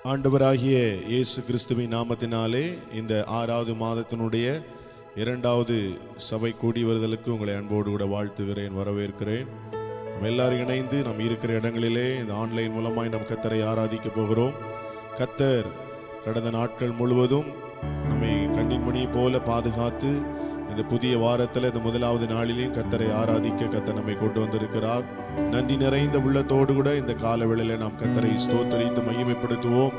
ஆண்டவராகிய இயேசு கிறிஸ்துவின் நாமத்தினாலே இந்த ஆறாவது மாதத்தினுடைய இரண்டாவது சபை கூடி வருதலுக்கு உங்களை அன்போடு கூட வாழ்த்துகிறேன் வரவேற்கிறேன் நம்ம எல்லாரும் இணைந்து நாம் இருக்கிற இடங்களிலே இந்த ஆன்லைன் மூலமாய் நம் கத்தரை ஆராதிக்க போகிறோம் கத்தர் கடந்த நாட்கள் முழுவதும் நம்மை கண்ணின் மணி போல பாதுகாத்து இந்த புதிய வாரத்தில் இந்த முதலாவது நாளிலேயும் கத்தரை ஆராதிக்க கத்தர் நம்மை கொண்டு வந்திருக்கிறார் நன்றி நிறைந்த உள்ளத்தோடு கூட இந்த கால வேளையில நாம் கத்தரை ஸ்தோத்தரித்து மகிமைப்படுத்துவோம்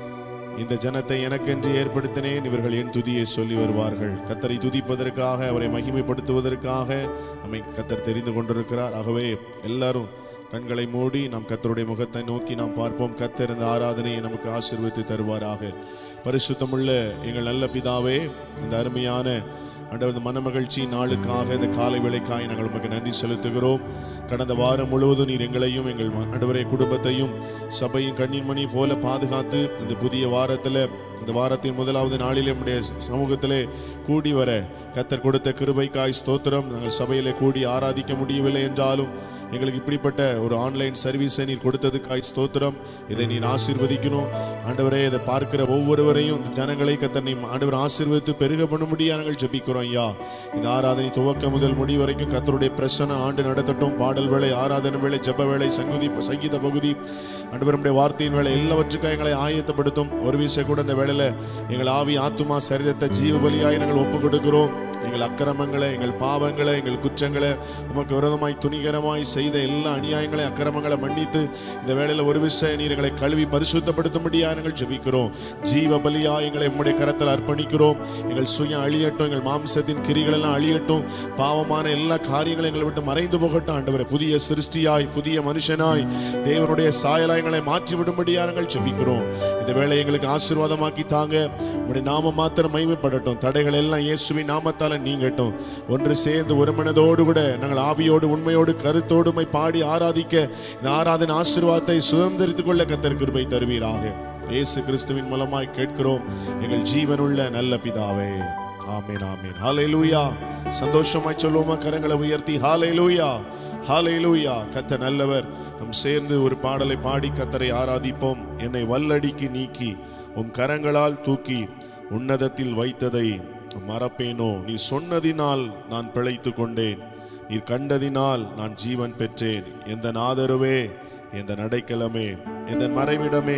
இந்த ஜனத்தை எனக்கென்று ஏற்படுத்தினேன் இவர்கள் என் துதியை சொல்லி வருவார்கள் கத்தரை துதிப்பதற்காக அவரை மகிமைப்படுத்துவதற்காக நம்மை கத்தர் தெரிந்து கொண்டிருக்கிறார் ஆகவே எல்லாரும் கண்களை மூடி நாம் கத்தருடைய முகத்தை நோக்கி நாம் பார்ப்போம் கத்தர் இந்த ஆராதனையை நமக்கு ஆசீர்வதித்து தருவாராக பரிசுத்தமுள்ள எங்கள் நல்ல பிதாவே இந்த அருமையான ஆண்டவர் இந்த மனமகிழ்ச்சி நாளுக்காக இந்த காலை வேளைக்காக நாங்கள் உமக்கு நன்றி செலுத்துகிறோம் கடந்த வாரம் முழுவதும் நீர் எங்களையும் எங்கள் ஆண்டவரை குடும்பத்தையும் சபையும் கண்ணின் மணி போல பாதுகாத்து இந்த புதிய வாரத்தில் இந்த வாரத்தின் முதலாவது நாளில் நம்முடைய சமூகத்திலே கூடி வர கத்தர் கொடுத்த கிருபைக்காய் ஸ்தோத்திரம் நாங்கள் சபையிலே கூடி ஆராதிக்க முடியவில்லை என்றாலும் எங்களுக்கு இப்படிப்பட்ட ஒரு ஆன்லைன் சர்வீஸை நீர் கொடுத்ததுக்காய் ஸ்தோத்திரம் இதை நீர் ஆசீர்வதிக்கணும் ஆண்டவரே இதை பார்க்கிற ஒவ்வொருவரையும் இந்த ஜனங்களை கத்தர் நீ ஆண்டவர் ஆசீர்வதித்து பெருக பண்ணும்படியா நாங்கள் ஜெபிக்கிறோம் ஐயா இந்த ஆராதனை துவக்க முதல் முடி வரைக்கும் கத்தருடைய பிரசன ஆண்டு நடத்தட்டும் பாடல் வேலை ஆராதனை வேலை ஜெப வேலை சங்குதி சங்கீத பகுதி ஆண்டவர் நம்முடைய வார்த்தையின் வேலை எல்லாவற்றுக்கும் எங்களை ஆயத்தப்படுத்தும் ஒரு விஷயம் கூட இந்த வேளையில எங்கள் ஆவி ஆத்துமா சரீரத்தை ஜீவ பலியாய் நாங்கள் ஒப்பு கொடுக்கிறோம் எங்கள் அக்கிரமங்களை எங்கள் பாவங்களை எங்கள் குற்றங்களை உமக்கு விரோதமாய் துணிகரமாய் செய்த எல்லா அநியாயங்களை அக்கிரமங்களை மன்னித்து இந்த வேளையில ஒரு விஷயம் நீர் எங்களை கழுவி பரிசுத்தப்படுத்தும்படியா நாங்கள் ஜெபிக்கிறோம் ஜீவ பலியா எங்களை உம்முடைய கரத்தில் அர்ப்பணிக்கிறோம் எங்கள் சுயம் அழியட்டும் எங்கள் மாம்சத்தின் கிரிகள் எல்லாம் அழியட்டும் பாவமான எல்லா காரியங்களும் எங்களை விட்டு மறைந்து போகட்டும் ஆண்டவரே புதிய சிருஷ்டியாய் புதிய மனுஷனாய் தேவனுடைய சாயலாயங்களை மாற்றி விடும்படியா நாங்கள் ஜெபிக்கிறோம் இந்த வேளை எங்களுக்கு ஆசீர்வாதமாக்கி தாங்க உம்முடைய நாம மாத்திரம் மகிமைப்படட்டும் தடைகள் எல்லாம் இயேசுவின் நாமத்தால நீங்கட்டும் ஒன்று சேர்ந்து ஒரு மனதோடு கூட நாங்கள் ஆவியோடு உண்மையோடு கருத்தோடுமை பாடி ஆராதிக்க இந்த ஆராதனை ஆசீர்வாதத்தை சுதந்திரித்துக் கொள்ள கத்தர் கிருபை தருவீராக இயேசு கிறிஸ்துவின் மூலமாய் கேட்கிறோம் எங்கள் ஜீவனுள்ள நல்ல பிதாவே ஆமேன் ஆமேன் ஹalleluya சந்தோஷமாய் சொல்லுவோமா கரங்களை உயர்த்தி ஹalleluya ஹalleluya கத்த நல்லவர் நம் சேர்ந்து ஒரு பாடலை பாடி கத்தரை ஆராதிப்போம் என்னை வல்லடிக்கு நீக்கி உம் கரங்களால் தூக்கி உன்னதத்தில் வைத்ததை மறப்பேனோ நீ சொன்னதினால் நான் பிழைத்து கொண்டேன் நீர் கண்டதினால் நான் ஜீவன் பெற்றேன் எந்த ஆதரவே எந்த நடைக்கலமே எந்த மறைவிடமே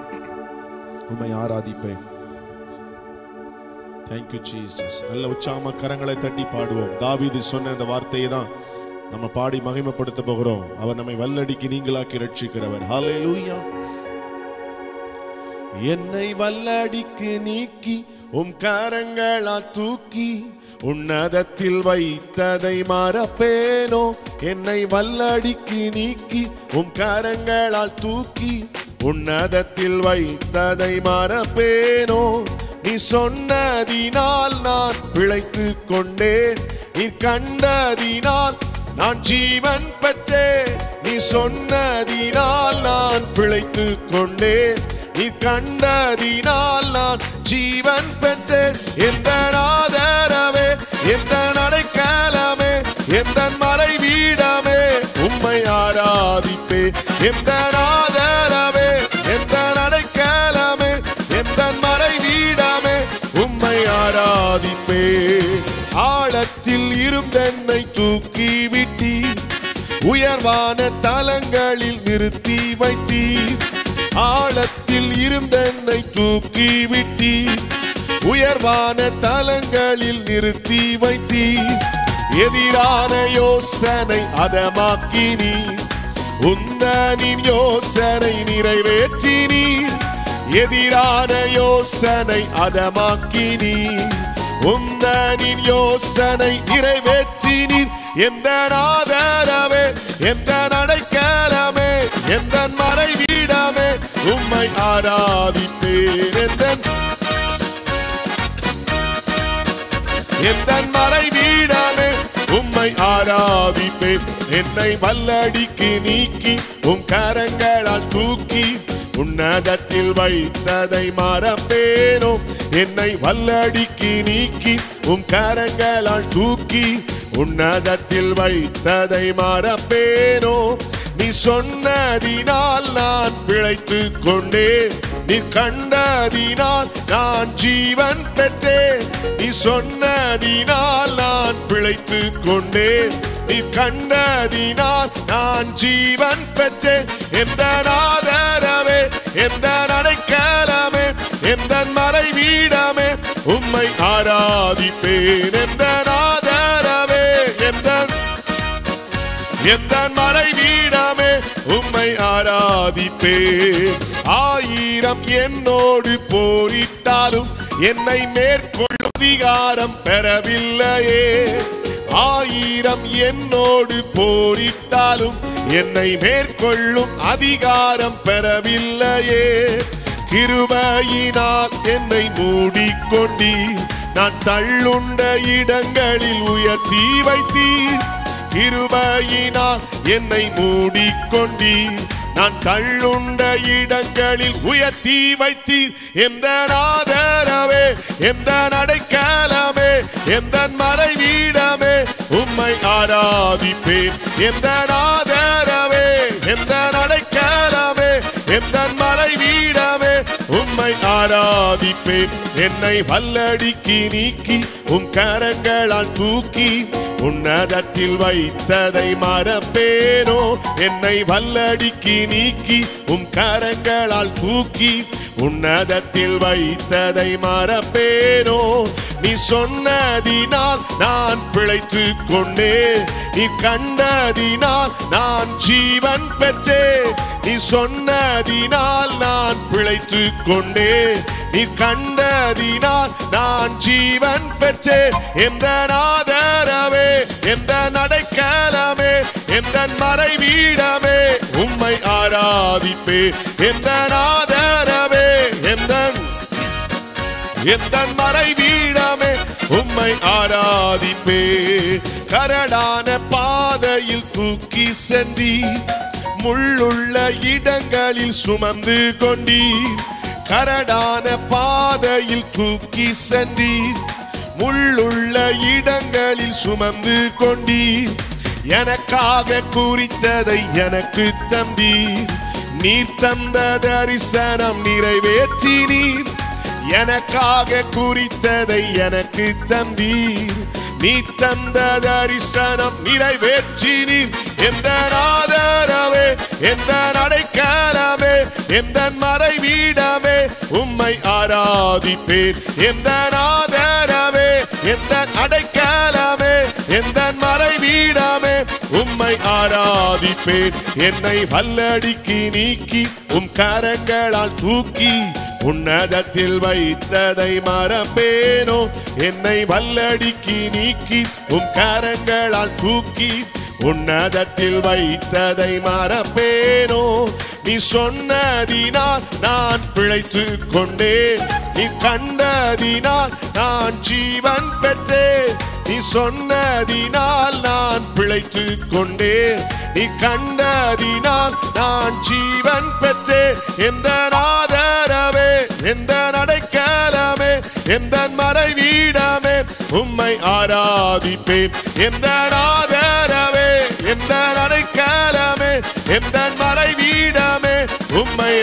உம்மை ஆராதிப்பேன் தேங்க்யூ ஜீசஸ் நல்ல உச்சாம கரங்களை தட்டி பாடுவோம் தாவீது சொன்ன அந்த வார்த்தையை தான் நம்ம பாடி மகிமைப்படுத்த போகிறோம் அவர் நம்மை வல்லடிக்கு நீங்களாக்கி ரட்சிக்கிறவர் ஹalleluya என்னை வல்லடிக்கு நீக்கி உம் கரங்களா தூக்கி உன்னதத்தில் வைத்ததை மறப்பேனோ என்னை வல்லடிக்கு நீக்கி உம் கரங்களால் தூக்கி உன்னதத்தில் வைத்ததை மறப்பேனோ நீ சொன்னதினால் நான் பிழைத்து கொண்டேன் நீ கண்டதினால் நான் ஜீவன் பெற்றேன் நீ சொன்னதினால் நான் பிழைத்து கொண்டேன் நீ கண்டதினால் நான் ஜீவன் பெற்றேன் எந்த ஆதரவே எந்த நடைக்காலமே எந்த மறை வீடமே உம்மை ஆராதிப்பே எந்த ஆதரவே எந்த நடைக்காலமே எந்த மறை வீடமே உம்மை ஆராதிப்பே ஆழத்தில் இருந்தென்னை தூக்கி விட்டி உயர்வான தலங்களில் நிறுத்தி வைத்தீர் ஆழத்தில் இருந்தென்னை தூக்கி விட்டி உயர்வான தலங்களில் நிறுத்தி வைத்தீர் எதிரான யோசனை அதமாக்கினி உந்தனின் யோசனை நிறைவேற்றினி எதிரான யோசனை அதமாக்கினி உந்தனின் யோசனை நிறைவேற்றினீர் எந்த ஆதரவே எந்த நடைக்கலமே எந்த மறை வீடமே உம்மை ஆராதிப்பேன் எந்த எந்த மறை வீடமே உம்மை ஆராதிப்பேன் என்னை வல்லடிக்கு நீக்கி உம் கரங்களால் தூக்கி உன்னதத்தில் வைத்ததை மறப்பேனோ என்னை வல்லடிக்கு நீக்கி உம் கரங்களால் தூக்கி உன்னதத்தில் வைத்ததை மறப்பேனோ நீ சொன்னதினால் நான் பிழைத்து கொண்டேன் நீ நீ கண்டதினால் நான் ஜீவன் பெற்றேன் நீ சொன்னதினால் நான் பிழைத்து கொண்டேன் நீ கண்டதினால் நான் ஜீவன் பெற்றேன் எந்த ஆதரவே எந்த அடைக்கலமே எந்த மறைவீடமே உம்மை ஆராதிப்பேன் எந்த ஆதரவே எந்த எந்த மறைவீடமே உம்மை ஆராதிப்பேன் ஆயிரம் என்னோடு போரிட்டாலும் என்னை மேற்கொள்ளும் அதிகாரம் பெறவில்லையே ஆயிரம் என்னோடு போரிட்டாலும் என்னை மேற்கொள்ளும் அதிகாரம் பெறவில்லையே கிருபையினால் என்னை மூடிக்கொண்டீர் நான் தள்ளுண்ட இடங்களில் உயர்த்தி வைத்தீர் கிருபையினால் என்னை மூடிக்கொண்டீர் நான் தள்ளுண்ட இடங்களில் உயர்த்தி வைத்தீர் எந்த ஆதரவே எந்த அடைக்கலமே எந்த மறைவீடமே உம்மை ஆராதிப்பேன் எந்த ஆதரவே எந்த அடைக்கலமே எந்த மறைவீடமே உம்மை ஆராதிப்பேன் என்னை வல்லடிக்கு நீக்கி உம் கரங்களால் தூக்கி உன்னதத்தில் வைத்ததை மறப்பேனோ என்னை வல்லடிக்கு நீக்கி உம் கரங்களால் தூக்கி உன்னதத்தில் வைத்ததை மறப்பேனோ நீ சொன்னதினால் நான் பிழைத்து கொண்டே நீ கண்டதினால் நான் ஜீவன் பெற்றேன் நீ சொன்னதினால் நான் பிழைத்து கொண்டே நீ கண்டதினால் நான் ஜீவன் பெற்றேன் எந்த ஆதரவே எந்த நடைக்கலமே எந்த மறைவீடமே உம்மை ஆராதிப்பே எந்த ஆதரவே எந்த எந்த மறைவீடமே உம்மை ஆராதிப்பே கரடான பாதையில் தூக்கி சென்றி முள்ளுள்ள இடங்களில் சுமந்து கொண்டீர் கரடான பாதையில் தூக்கி சென்றீர் முள்ளுள்ள இடங்களில் சுமந்து கொண்டீர் எனக்காக குறித்ததை எனக்கு தந்தீர் நீர் தந்த தரிசனம் நிறைவேற்றினீர் எனக்காக குறித்ததை எனக்கு தந்தீர் நீ தந்த தரிசனம் நிறைவேற்றினீர் எந்த ஆதரவே எந்த அடைக்கலமே எந்த மறைவீடமே உம்மை ஆராதிப்பேன் எந்த ஆதரவே எந்த அடைக்கலமே எந்த மறைவீடமே உம்மை ஆராதிப்பேன் என்னை வல்லடிக்கு நீக்கி உம் கரங்களால் தூக்கி உன்னதத்தில் வைத்ததை மறப்பேனோ என்னை வல்லடிக்கு நீக்கி உம் கரங்களால் தூக்கி உன்னதத்தில் வைத்ததை மறப்பேனோ நீ சொன்னதினால் நான் பிழைத்து கொண்டேன் நீ கண்டதினால் நான் ஜீவன் பெற்றேன் நீ சொன்னதினால் நான் பிழைத்து கொண்டேன் நீ கண்டதினால் நான் ஜீவன் பெற்றேன் எந்த ஆதரவே எந்த அடைக்கலமே எந்த மறைவீடமே உம்மை ஆராதிப்பேன் எந்த ஆதரவே எந்த அடைக்கலமே எந்த மறைவீடமே உம்மை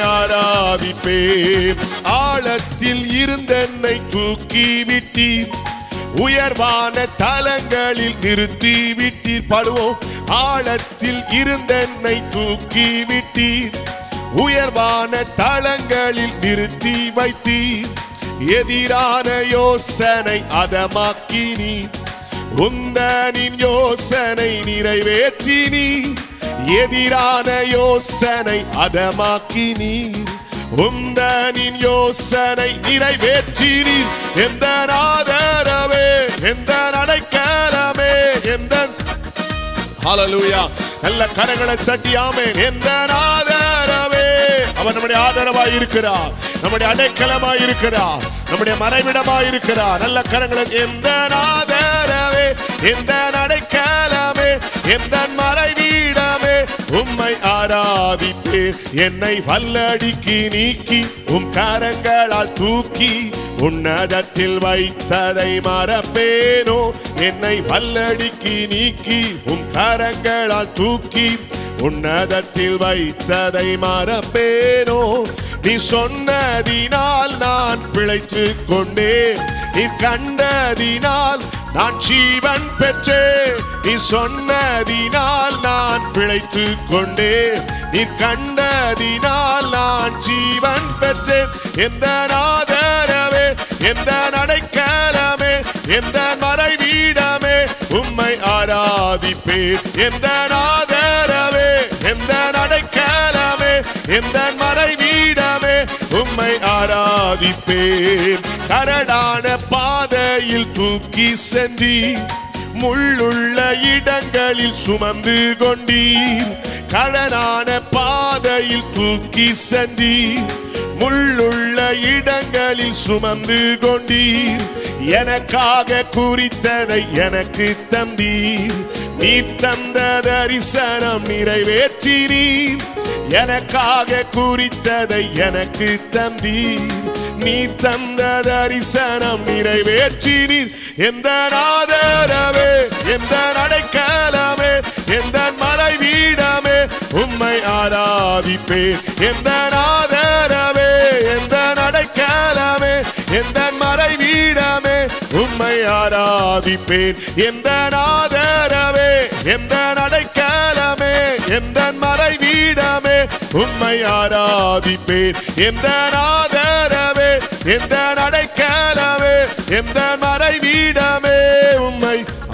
ஆராதிப்பேன் ஆழத்தில் இருந்தென்னை தூக்கி விட்டீர் உயர்வான தலங்களில் நிறுத்தி விட்டீர் பாடுவோம் ஆழத்தில் இருந்தென்னை தூக்கி விட்டீர் உயர்வான தலங்களில் நிறுத்தி வைத்தீர் எதிரான யோசனை அதமாக்கினீர் உந்தனின் யோசனை நிறைவேற்றினீர் எதிரான யோசனை அதமாக்கினீர் உந்தனின் யோசனை நிறைவேற்றினீர் எந்த ஆதரவே எந்த அடைக்கலமே எந்த ஹalleluya நல்ல கரங்களை தட்டியாமே எந்த ஆதரவே அவர் நம்முடைய ஆதரவாய் இருக்கிறார் நம்முடைய அடைக்கலமாய் இருக்கிறார் நம்முடைய மறைவிடமாய் இருக்கிறார் நல்ல கரங்களை எந்த ஆதரவே எந்த அடைக்கலமே எந்த மறைவீடமே உம்மை ஆராதிப்பேன் என்னை வல்லடிக்கு நீக்கி உம் கரங்களால் தூக்கி உன்னதத்தில் வைத்ததை மறப்பேனோ என்னை வல்லடிக்கு நீக்கி உம் கரங்களால் தூக்கி உன்னதத்தில் வைத்ததை மறப்பேனோ நீ சொன்னதினால் நான் பிழைத்து கொண்டே நீ கண்டதினால் நான் ஜீவன் பெற்றேன் நீ சொன்னதினால் நான் பிழைத்து கொண்டே நீ கண்டதினால் நான் ஜீவன் பெற்றேன் எந்த ஆதரவே எந்த நடைக்கலமே எந்த மறைவீடமே உம்மை ஆராதிப்பேன் எந்த ஆதரவே எந்த நடைக்கலமே எந்த மறைவீடமே உம்மை ஆராதிப்பேன் கரடான பாதையில் தூக்கி சென்றீர் முள்ளுள்ள இடங்களில் சுமந்து கொண்டீர் கடனான பாதையில் தூக்கி சென்றீர் முள்ளுள்ள இடங்களில் சுமந்து கொண்டீர் எனக்காக குறித்ததை எனக்கு தந்தீர் நீ தந்த தரிசனம் நிறைவேற்றினீர் எனக்காக குறித்ததை எனக்கு தந்தீர் நீ தந்த தரிசனம் நிறைவேற்றினீர் எந்த ஆதரவே எந்த நடைக்கலமே எந்த மலை வீடமே உம்மை ஆராதிப்பேன் எந்த ஆதரவே எந்த நடைக்கலமே எந்த மறை வீடமே உம்மை ஆராதிப்பேன் எந்த ஆதரவே எந்த நடைக்கலமே எந்த மறை வீடமே உம்மை ஆராதிப்பேன் எந்த ஆதரவே எந்த நடைக்கலமே எந்த மறை வீடமே உம்மை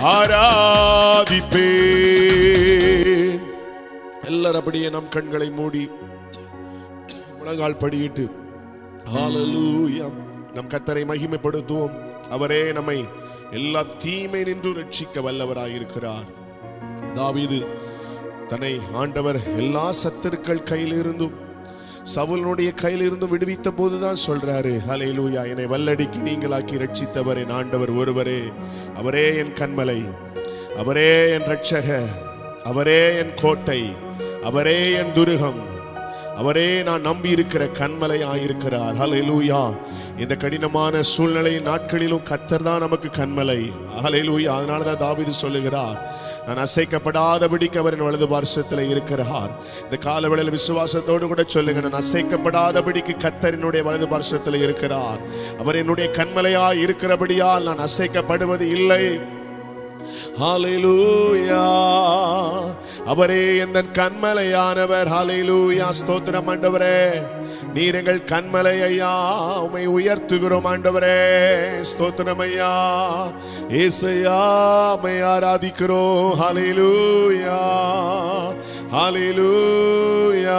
ஆராதிப்பேன் எல்லாரும் அப்படியே நம் கண்களை மூடி முழங்கால் படியிட்டு ஹalleluya நம் கத்தரை மகிமைப்படுத்துவோம் அவரே நம்மை எல்லா தீமை நின்று ரட்சிக்க வல்லவராயிருக்கிறார் தாவீது தன்னை ஆண்டவர் எல்லா சத்துருக்கள் கையிலிருந்தும் சவுலனுடைய கையிலிருந்தும் விடுவித்த போதுதான் சொல்றாரு ஹalleluya என்னை வல்லடிக்கு நீங்களாக்கி ரட்சித்தவர் என் ஆண்டவர் ஒருவரே அவரே என் கண்மலை அவரே என் ரட்சகர் அவரே என் கோட்டை அவரே என் துருகம் அவரே நான் நம்பி இருக்கிற கண்மலை ஆயிருக்கிறார் ஹalleluya இந்த கடினமான சூழ்நிலை நாட்களிலும் கத்தர் தான் நமக்கு கண்மலை ஹalleluya அதனால தான் தாவீது சொல்லுகிறார் நான் அசைக்கப்படாதபடிக்கு அவரின் வலது பார்சத்தில் இருக்கிறார் இந்த காலவேளையில் விசுவாசத்தோடு கூட சொல்லுங்க நான் அசைக்கப்படாதபடிக்கு கத்தரினுடைய வலது பார்சத்தில் இருக்கிறார் அவர் என்னுடைய கண்மலையா இருக்கிறபடியால் நான் அசைக்கப்படுவது இல்லை ஹalleluya அவரே எந்த கண்மலையானவர் ஹalleluya ஸ்தோத்திரம் ஆண்டவரே நீர் எங்கள் கண்மலை ஐயா உமை உயர்த்துகிறோம் ஆண்டவரே ஸ்தோத்திரம் ஐயா ஏசையா உமை ஆராதிக்கிறோம் ஹalleluya ஹalleluya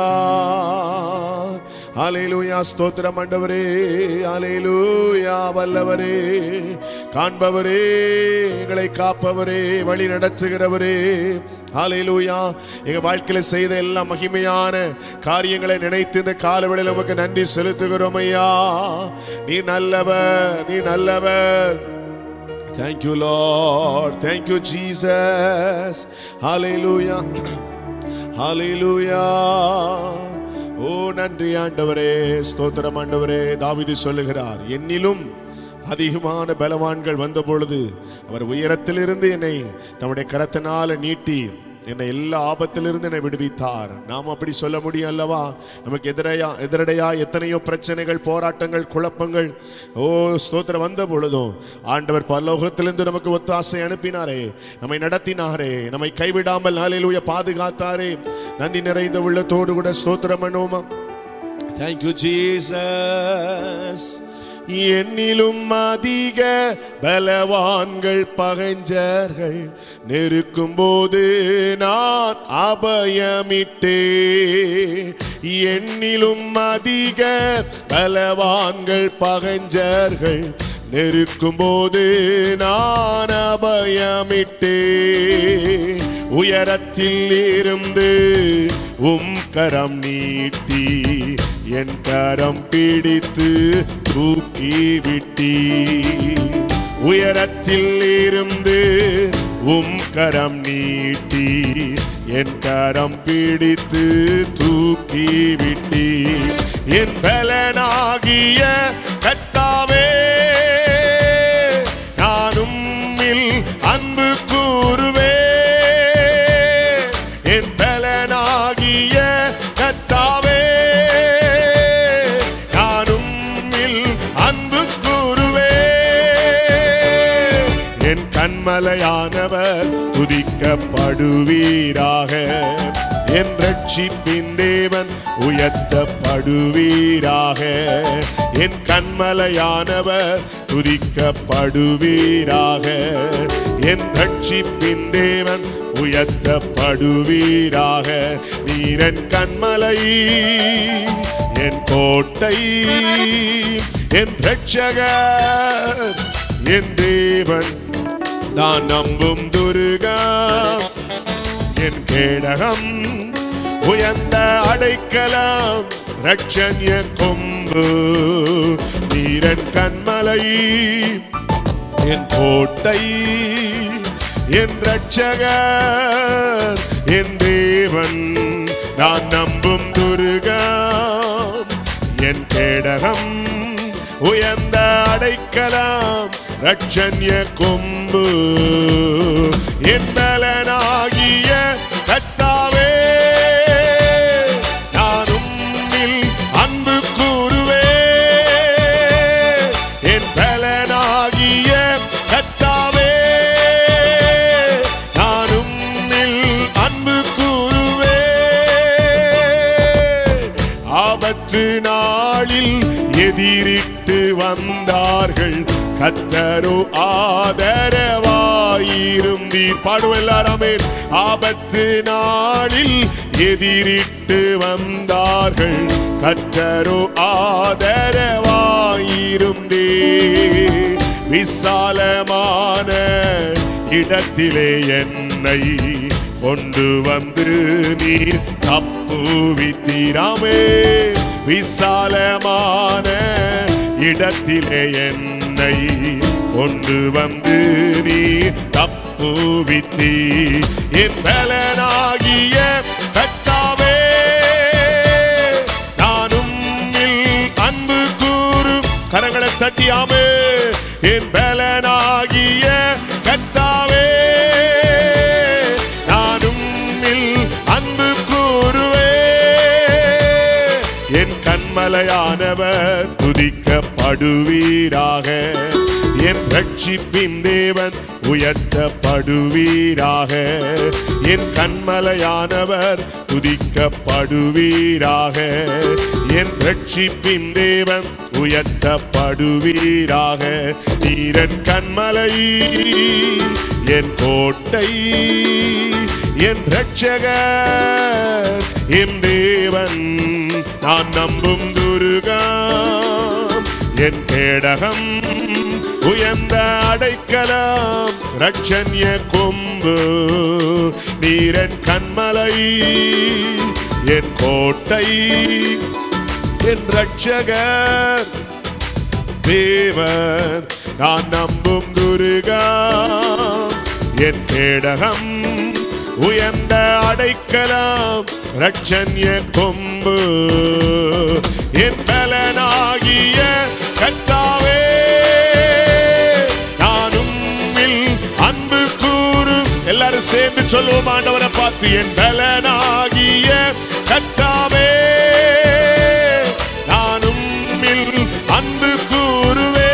ஹalleluya ஸ்தோத்திரம் ஆண்டவரே ஹalleluya வல்லவரே காண்பவரே எங்களை காப்பவரே வழி நடத்துகிறவரே ஹalleluya எங்க வாழ்க்கையில செய்த எல்லா மகிமையான காரியங்களை நினைத்து இந்த காலவெளியில் உமக்கு நன்றி செலுத்துகிறோம் ஐயா நீ நல்லவர் நீ நல்லவர் Thank you, Lord. Thank you, Jesus. Hallelujah. Hallelujah. ஓ நன்றி ஆண்டவரே ஸ்தோத்திரம் ஆண்டவரே தாவிது சொல்லுகிறார் என்னிலும் அதிகமான பலவான்கள் வந்த பொழுது அவர் உயரத்திலிருந்து என்னை தம்முடைய கரத்தினால நீட்டி என்னை எல்லா ஆபத்திலிருந்து என்னை விடுவித்தார் நாம் அப்படி சொல்ல முடியும் அல்லவா நமக்கு எதிரையா எதிரடையா எத்தனையோ பிரச்சனைகள் போராட்டங்கள் குழப்பங்கள் ஓ ஸ்தோத்திரம் வந்த பொழுதும் ஆண்டவர் பரலோகத்திலிருந்து நமக்கு ஒத்தாசை அனுப்பினாரே நம்மை நடத்தினாரே நம்மை கைவிடாமல் நாளில் பாதுகாத்தாரே நன்றி நிறைந்த உள்ளத்தோடு கூட ஸ்தோத்திரம் பண்ணுவோமா தேங்க்யூ ஜீசஸ் என்னிலும் அதிக பலவான்கள் பகைஞ்சர்கள் நெருக்கும் போது நான் அபயமிட்டே என்னிலும் அதிக பலவான்கள் பகைஞ்சர்கள் நெருக்கும் போது நான் அபயமிட்டே உயரத்தில் இருந்து உம் கரம் நீட்டி என் கரம் பிடித்து தூக்கி விட்டி உயரத்தில் இருந்து உம் கரம் நீட்டி என் கரம் பிடித்து தூக்கி விட்டி என் பலனாகிய கட்டாவே நானும் அன்பு கூறுவே என் பலனாகிய கத்தாவே கண்மலையானவர் துதிக்கப்படுவீராக என் ரட்சிப்பின் தேவன் உயர்த்தப்படுவீராக என் கண்மலையானவர் துதிக்கப்படுவீராக என் ரட்சிப்பின் தேவன் உயர்த்தப்படுவீராக நீரன் கண்மலை என் கோட்டை என் ரட்சகர் என் தேவன் நான் நம்பும் துருகா என் கேடகம் உயர்ந்த அடைக்கலம் ரட்சன் என் கொம்பு நீரன் கண்மலை என் கோட்டை என் ரட்சகர் என் தேவன் நான் நம்பும் துருகா என் கேடகம் உயர்ந்த அடைக்கலாம் ரட்சன்ய கொம்பு என் பலனாகிய கத்தாவே நான் உம்மில் அன்பு கூறுவே என் பலனாகிய கத்தாவே நான் உம்மில் அன்பு கூறுவே ஆபத்து நாளில் எதிரிட்டு வந்தார்கள் கத்தரோ ஆதரவாயிருந்தீர் பாடுவெல்லாராமே ஆபத்து நாளில் எதிரிட்டு வந்தார்கள் கத்தரோ ஆதரவாயிருந்தீர் விசாலமான இடத்திலே என்னை கொண்டு வந்து நீர் தப்புவித்தீராமே விசாலமான இடத்திலே என்னை கொண்டு வந்து நீர் தப்புவித்தீ என் பலனாகிய கத்தாவே நானும் அன்பு கூறு கரங்களை தட்டியாமே என் பலனாகிய கத்தாவே நானும் அன்பு கூறுவே என் கண்மலையானவர் துதிக்கப்படுவீராக என் ரட்சிப்பின் தேவன் உயர்த்தப்படுவீராக என் கண்மலையானவர் துதிக்கப்படுவீராக என் ரட்சிப்பின் தேவன் உயர்த்தப்படுவீராக நீரன் கண்மலை என் கோட்டை என் ரட்சகர் என் தேவன் நான் நம்பும் துருகா என் கேடகம் உயர்ந்த அடைக்கலம் ரட்சன்ய கொம்பு நீரன் கண்மலை என் கோட்டை என் ரட்சகர் தேவன் நான் நம்பும் துருகா என் கேடகம் உயர்ந்த அடைக்கலாம் ரட்சன்ய கொம்பு என் பலனாகிய கத்தாவே நானும் அன்பு கூறு எல்லாரும் சேர்ந்து சொல்லுவோம் ஆண்டவரை பார்த்து என் பலனாகிய கத்தாவே நானும் அன்பு கூறுவே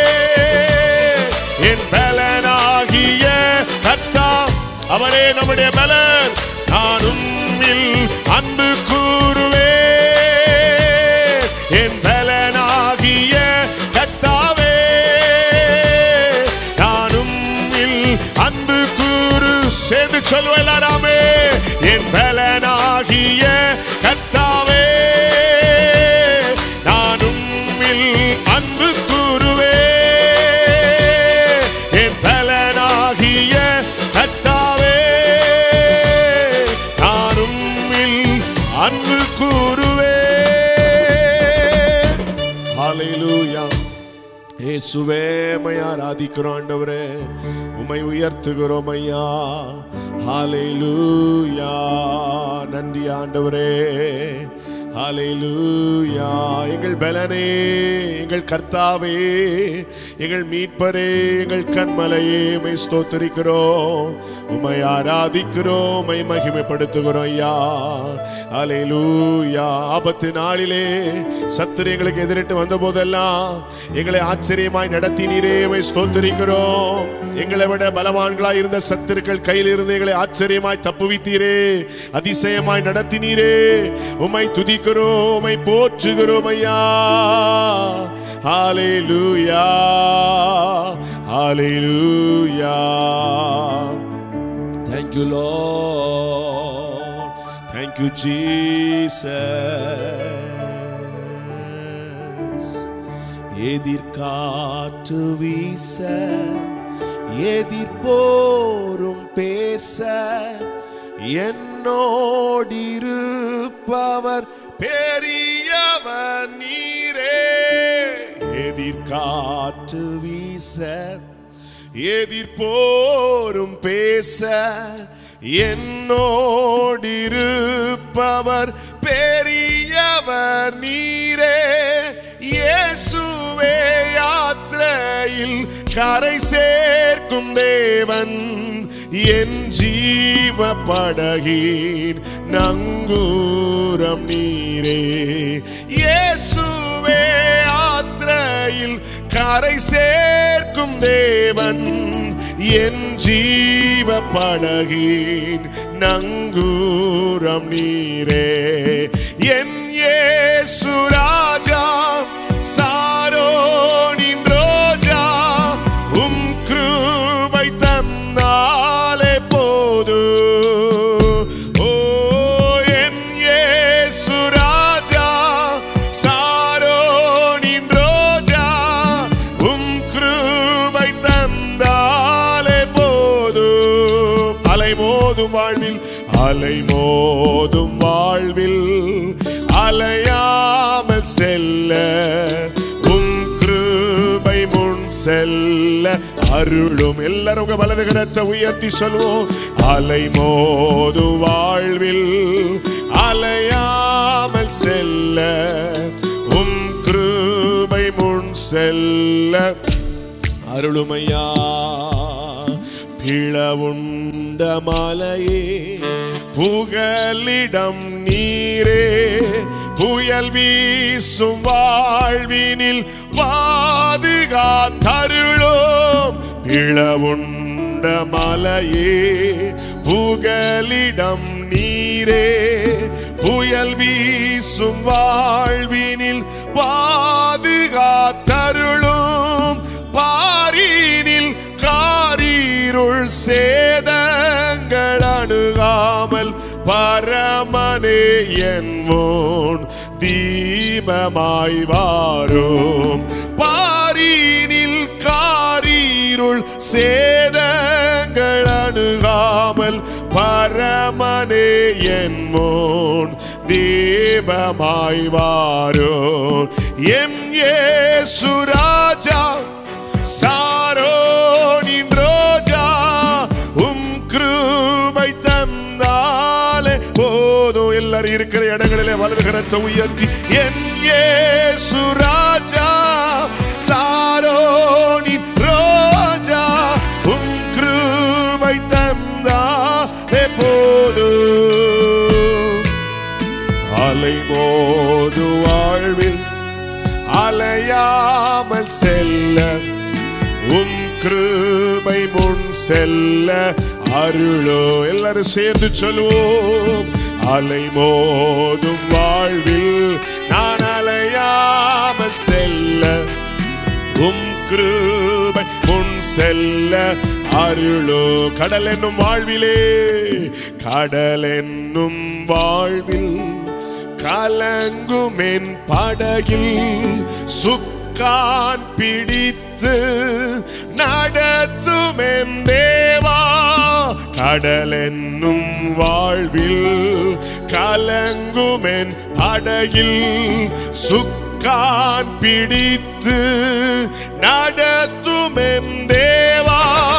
என் பலனாகிய கத்தா அவரே நம்முடைய பலன் நானும் அன்பு கூறுவே என் பலனாகிய கத்தாவே நானும் அன்பு கூறு சேர்ந்து சொல்லுவோம் எல்லாராமே என் பலனாகிய கத்தாவே நானும் அன்பு கூறுவே என் பலனாகிய கத்தாவே நானும் அன்பு கூறுவே ஹalleluya இயேசுவே மை ஆராதிக்கிறோம் ஆண்டவரே உம்மை உயர்த்துகிறோம் ஐயா ஹalleluya நன்றி ஆண்டவரே ஹalleluya எங்கள் பலனே எங்கள் கர்த்தாவே எங்கள் மீட்பரே எங்கள் கண்மலையே மை ஸ்தோத்திரிக்கிறோம் உம்மை ஆராதிக்கிறோம் உம்மை மகிமைப்படுத்துகிறோம் ஐயா அலையிலூயா ஆபத்து நாளிலே சத்துரு எங்களுக்கு எதிரிட்டு வந்த போதெல்லாம் எங்களை ஆச்சரியமாய் நடத்தினீரே உம்மை ஸ்தோத்திரிக்கிறோம் எங்களை விட பலவான்களாய் இருந்த சத்துருக்கள் கையில் இருந்து எங்களை ஆச்சரியமாய் தப்புவித்தீரே அதிசயமாய் நடத்தினீரே உம்மை துதிக்கிறோம் உம்மை போற்றுகிறோம் ஐயா ஹalleluya ஹalleluya thank you lord thank you jesus எதிர்காற்று வீச எதிர்போரும் பேச என்னோடிருப்பவர் பெரியவர் நீரே எதிர்காற்று வீச எதிர்போரும் பேச என்னோடிருப்பவர் பெரியவர் நீரே இயேசுவே யாத்திரையில் கரை சேர்க்கும் தேவன் என் ஜீவ படகின் நங்கூரம் நீரே இயேசுவே யாத்திரையில் கரை சேர்க்கும் தேவன் என் ஜீவ படகின் நங்கூரம் நீரே என் இயேசு ராஜா சாரோனின் ரோஜா உம் கிருபை தன்னாலே போது ஓ என் இயேசு ராஜா சாரோனின் ரோஜா உம் கிருபை தந்தாலே போது அலைமோதும் வாழ்வில் அலைமோதும் வாழ்வில் அலையாமல் செல்ல உம் கிருபை முன் செல்ல அருளும் எல்லாரும் உங்க வலது கரத்தை உயர்த்தி சொல்வோம் அலைமோது வாழ்வில் அலையாமல் செல்ல உம் கிருபை முன் செல்ல அருளுமையா பிளவுண்ட மலையே புகலிடம் நீரே புயல் வீசும் வாழ்வினில் பாதுகாத்தருளோம் பிளவுண்ட மலையே புகலிடம் நீரே புயல் வீசும் வாழ்வினில் பாதுகாத்தருளும் பாரினில் காரீருள் சேதங்கள் அணுகாமல் பரமனே என்போன் தீபமாய் வாரும் பாரினில் காரீருள் சேதங்கள் அணுகாமல் பரமனே என்போன் தீபமாய் வாரும் எம் ஏசு ராஜா சாரோனின் ரோஜா உம் கிருபை தந்தாலே போதும் எல்லாரும் இருக்கிற இடங்களிலே வலது கரத்தை உயர்த்தி என் ஏசு ராஜா சாரோனின் ரோஜா உம் கிருபை தந்தாலே போதும் அலை மோது வாழ்வில் அலையாமல் செல்ல உம் கிருபை முன் செல்ல அருளோ எல்லாரும் சேர்ந்து சொல்லுவோம் அலை மோதும் வாழ்வில் நான் அலையாமல் செல்ல உம் கிருபை முன் செல்ல அருளோ கடல் என்னும் வாழ்விலே கடல் என்னும் வாழ்வில் கலங்கும் என் படகில் சுக்கான் பிடித்து நடத்தும் என் தேவா கடல் என்னும் வாழ்வில் கலங்கும் என் படகில் சுக்கான் பிடித்து நடத்தும் என் தேவா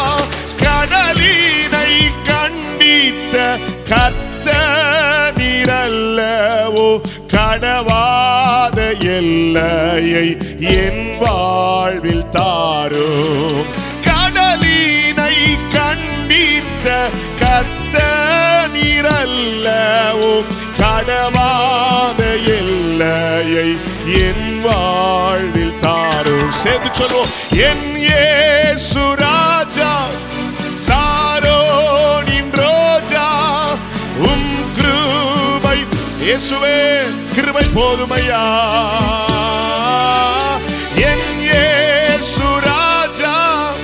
கடலினை கண்டித்த கர்த்த நீரல்லவோ கடவாத எல்லையை என் வாழ்வில் தாரும் கடலினை கண்டித்த கத்த நீரல்லவும் கடவாத எல்லையை என் வாழ்வில் தாரும் சேர்ந்து சொல்லுவோம் என் ஏசு ராஜா சாரோனின் ரோஜா உம் கிருபை இயேசுவே கிருபை போதுமையா என் இயேசு ராஜா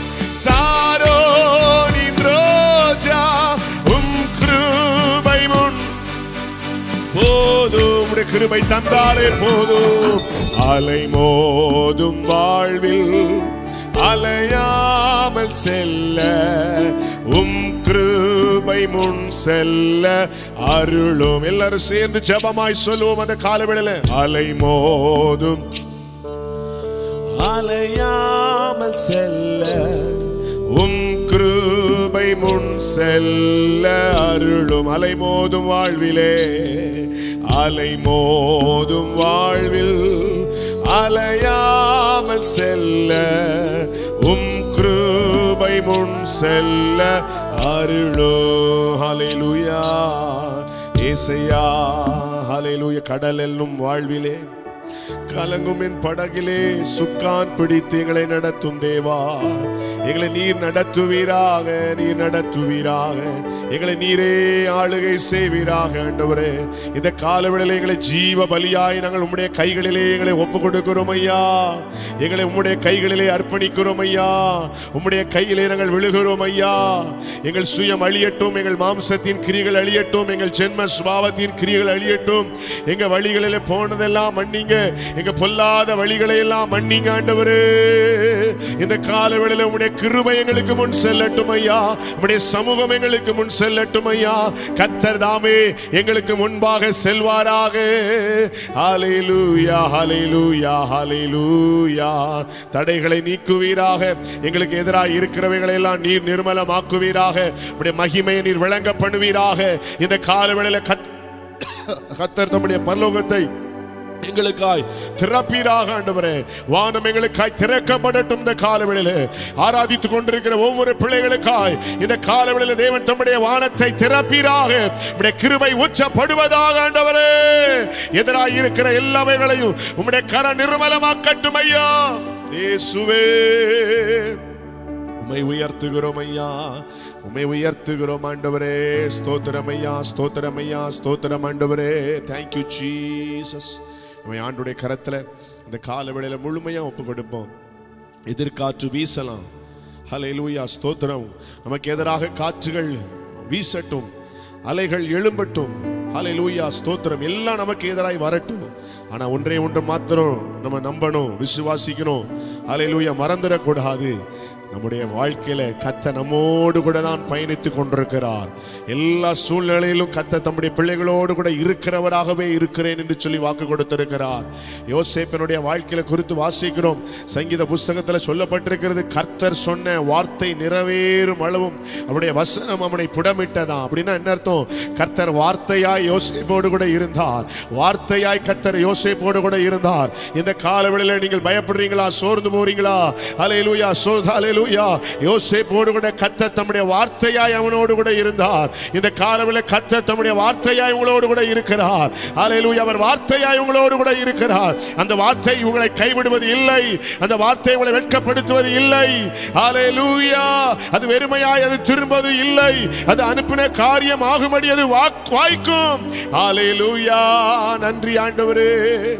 சாரோனின் ரோஜா உம் கிருபை முன் போதும் உம்முடைய கிருபை தந்தாலே போதும் அலை மோதும் வாழ்வில் அலையாமல் செல்ல உம் கிருபை முன் செல்ல அருளும் எல்லாரும் சேர்ந்து ஜெபமாய் சொல்லுவோம் அந்த காலவேளையில அலை மோதும் அலையாமல் செல்ல உம் கிருபை முன் செல்ல அருளும் அலை மோதும் வாழ்விலே அலை மோதும் வாழ்வில் அலையாமல் செல்ல உம் கிருபை முன் செல்ல அருளோ ஹalleluya ஏசையா ஹalleluya கடல் என்னும் வாழ்விலே கலங்கும் என் படகிலே சுக்கான் பிடித்து எங்களை நடத்தும் தேவா எங்களை நீர் நடத்துவீராக நீர் நடத்துவீராக எங்களை நீரே ஆளுகை செய்வீராக ஆண்டவரே இந்த காலவேளையிலே எங்களை ஜீவ பலியாய் நாங்கள் உம்முடைய கைகளிலே எங்களை ஒப்பு கொடுக்கிறோம் ஐயா எங்களை உம்முடைய கைகளிலே அர்ப்பணிக்கிறோம் ஐயா உம்முடைய கையிலே நாங்கள் விழுகிறோம் ஐயா எங்கள் சுயம் அழியட்டும் எங்கள் மாம்சத்தின் கிரிகள் அழியட்டும் எங்கள் ஜென்ம சுபாவத்தின் கிரிகள் அழியட்டும் எங்க வழிகளிலே போனதெல்லாம் மன்னிங்க எங்க பொல்லாத வழிகளை எல்லாம் மன்னிங்க ஆண்டவரே இந்த காலவேளையில உம்முடைய கிருபை எங்களுக்கு முன் செல்லட்டும் ஐயா உம்முடைய சமூகம் எங்களுக்கு முன் செல்லட்டும் ஐயா கத்தர் தாமே எங்களுக்கு முன்பாக செல்வாராக ஹalleluya ஹalleluya ஹalleluya தடைகளை நீக்குவீராக எங்களுக்கு எதிராக இருக்கிறவைகளை எல்லாம் நீர் நிர்மலமாக்குவீராக உம்முடைய மகிமையை நீர் விளங்க பண்ணுவீராக இந்த காலவேளையில கத் கத்தர் தம்முடைய பரலோகத்தை எங்களுக்காய் திறப்பீராக ஆண்டவரே வானம் எங்களுக்காய் திறக்கப்படட்டும் இந்த காலவெளியில ஆராதித்துக் கொண்டிருக்கிற ஒவ்வொரு பிள்ளைகளுக்காய் இந்த காலவெளியில தேவன் தம்முடைய வானத்தை திறப்பீராக உம்முடைய கிருபை உச்சப்படுவதாக ஆண்டவரே எதிராய் இருக்கிற எல்லாவைகளையும் உம்முடைய கர நிர்மலமாக்கட்டும் ஐயா இயேசுவே உம்மை உயர்த்துகிறோம் ஐயா உம்மை உயர்த்துகிறோம் ஆண்டவரே ஸ்தோத்திரம் ஐயா ஸ்தோத்திரம் ஐயா ஸ்தோத்திரம் ஆண்டவரே தேங்க்யூ ஜீசஸ் நம்ம ஆண்டுடைய கரத்துல இந்த கால வேளையில முழுமையா ஒப்பு கொடுப்போம் எதிர்காற்று வீசலாம் ஹalleluya ஸ்தோத்திரம் நமக்கு எதிராக காற்றுகள் வீசட்டும் அலைகள் எழும்பட்டும் ஹalleluya ஸ்தோத்திரம் எல்லாம் நமக்கு எதிராய் வரட்டும் ஆனா ஒன்றே ஒன்று மாத்திரம் நம்ம நம்பணும் விசுவாசிக்கணும் ஹalleluya மறந்துடக்கூடாது நம்முடைய வாழ்க்கையில கத்த நம்மோடு கூட தான் பயணித்துக் கொண்டிருக்கிறார் எல்லா சூழ்நிலையிலும் கத்த தம்முடைய பிள்ளைகளோடு கூட இருக்கிறவராகவே இருக்கிறேன் என்று சொல்லி வாக்கு கொடுத்திருக்கிறார் யோசேப்பனுடைய வாழ்க்கையில குறித்து வாசிக்கிறோம் சங்கீத புஸ்தகத்துல சொல்லப்பட்டிருக்கிறது கர்த்தர் சொன்ன வார்த்தை நிறைவேறும் அளவும் அவருடைய வசனம் அவனை புடமிட்டதாம் அப்படின்னா என்ன அர்த்தம் கர்த்தர் வார்த்தையாய் யோசேப்போடு கூட இருந்தார் வார்த்தையாய் கர்த்தர் யோசேப்போடு கூட இருந்தார் இந்த காலவெளியில நீங்கள் பயப்படுறீங்களா சோர்ந்து போறீங்களா அலையிலுயா சோதா அலையிலுயா யோசேப்போடு கூட கர்த்தர் தம்முடைய வார்த்தையாய் அவனோடு கூட இருந்தார் இந்த காலவெளியில கர்த்தர் தம்முடைய வார்த்தையாய் உங்களோடு கூட இருக்கிறார் அலையிலுயா அவர் வார்த்தையாய் உங்களோடு கூட இருக்கிறார் அந்த வார்த்தை உங்களை கைவிடுவது இல்லை அந்த வார்த்தை உங்களை வெட்கப்படுத்துவது இல்லை அலையிலுயா அது வெறுமையாய் அது திரும்பது இல்லை அது அனுப்பின காரியம் ஆகும்படி அது வாக்- வாய்க்கும் அலையிலுயா நன்றி ஆண்டவரே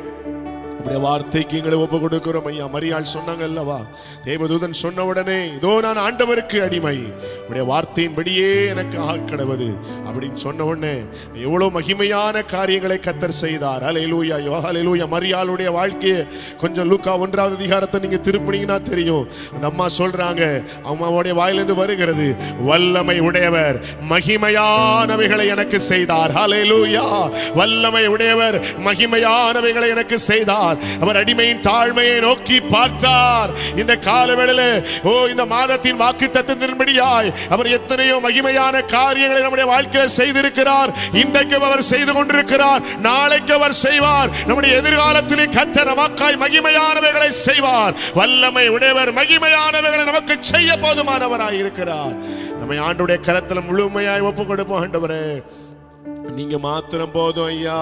உடைய வார்த்தைக்கு எங்களை ஒப்பு கொடுக்கிறோம் ஐயா மரியாள் சொன்னாங்க அல்லவா தேவதூதன் சொன்ன உடனே இதோ நான் ஆண்டவருக்கு அடிமை உடைய வார்த்தையின்படியே எனக்கு ஆக்கடவது அப்படின்னு சொன்ன உடனே எவ்வளவு மகிமையான காரியங்களை கத்தர் செய்தார் அலையிலூயா அலையிலூயா மரியாளுடைய வாழ்க்கையை கொஞ்சம் லூக்கா ஒன்றாவது அதிகாரத்தை நீங்க திருப்பினீங்கன்னா தெரியும் அந்த அம்மா சொல்றாங்க அம்மாவுடைய வாயிலிருந்து வருகிறது வல்லமை உடையவர் மகிமையானவைகளை எனக்கு செய்தார் ஹalleluya வல்லமை உடையவர் மகிமையானவைகளை எனக்கு செய்தார் அவர் அடிமையின் தாழ்மையை நோக்கி பார்த்தார் இந்த காலவேளையில ஓ இந்த மாதத்தின் வாக்கு தத்துவத்தின்படியாய் அவர் எத்தனையோ மகிமையான காரியங்களை நம்முடைய வாழ்க்கையில் செய்திருக்கிறார் இன்றைக்கு அவர் செய்து கொண்டிருக்கிறார் நாளைக்கு அவர் செய்வார் நம்முடைய எதிர்காலத்திலே கத்த நமக்காய் மகிமையானவைகளை செய்வார் வல்லமை உடையவர் மகிமையானவைகளை நமக்கு செய்ய போதுமானவராய் இருக்கிறார் நம்ம நம்ம ஆண்டுடைய கரத்துல முழுமையாய் ஒப்பு கொடுப்போம் ஆண்டவரே நீங்க மாத்திரம் போதும் ஐயா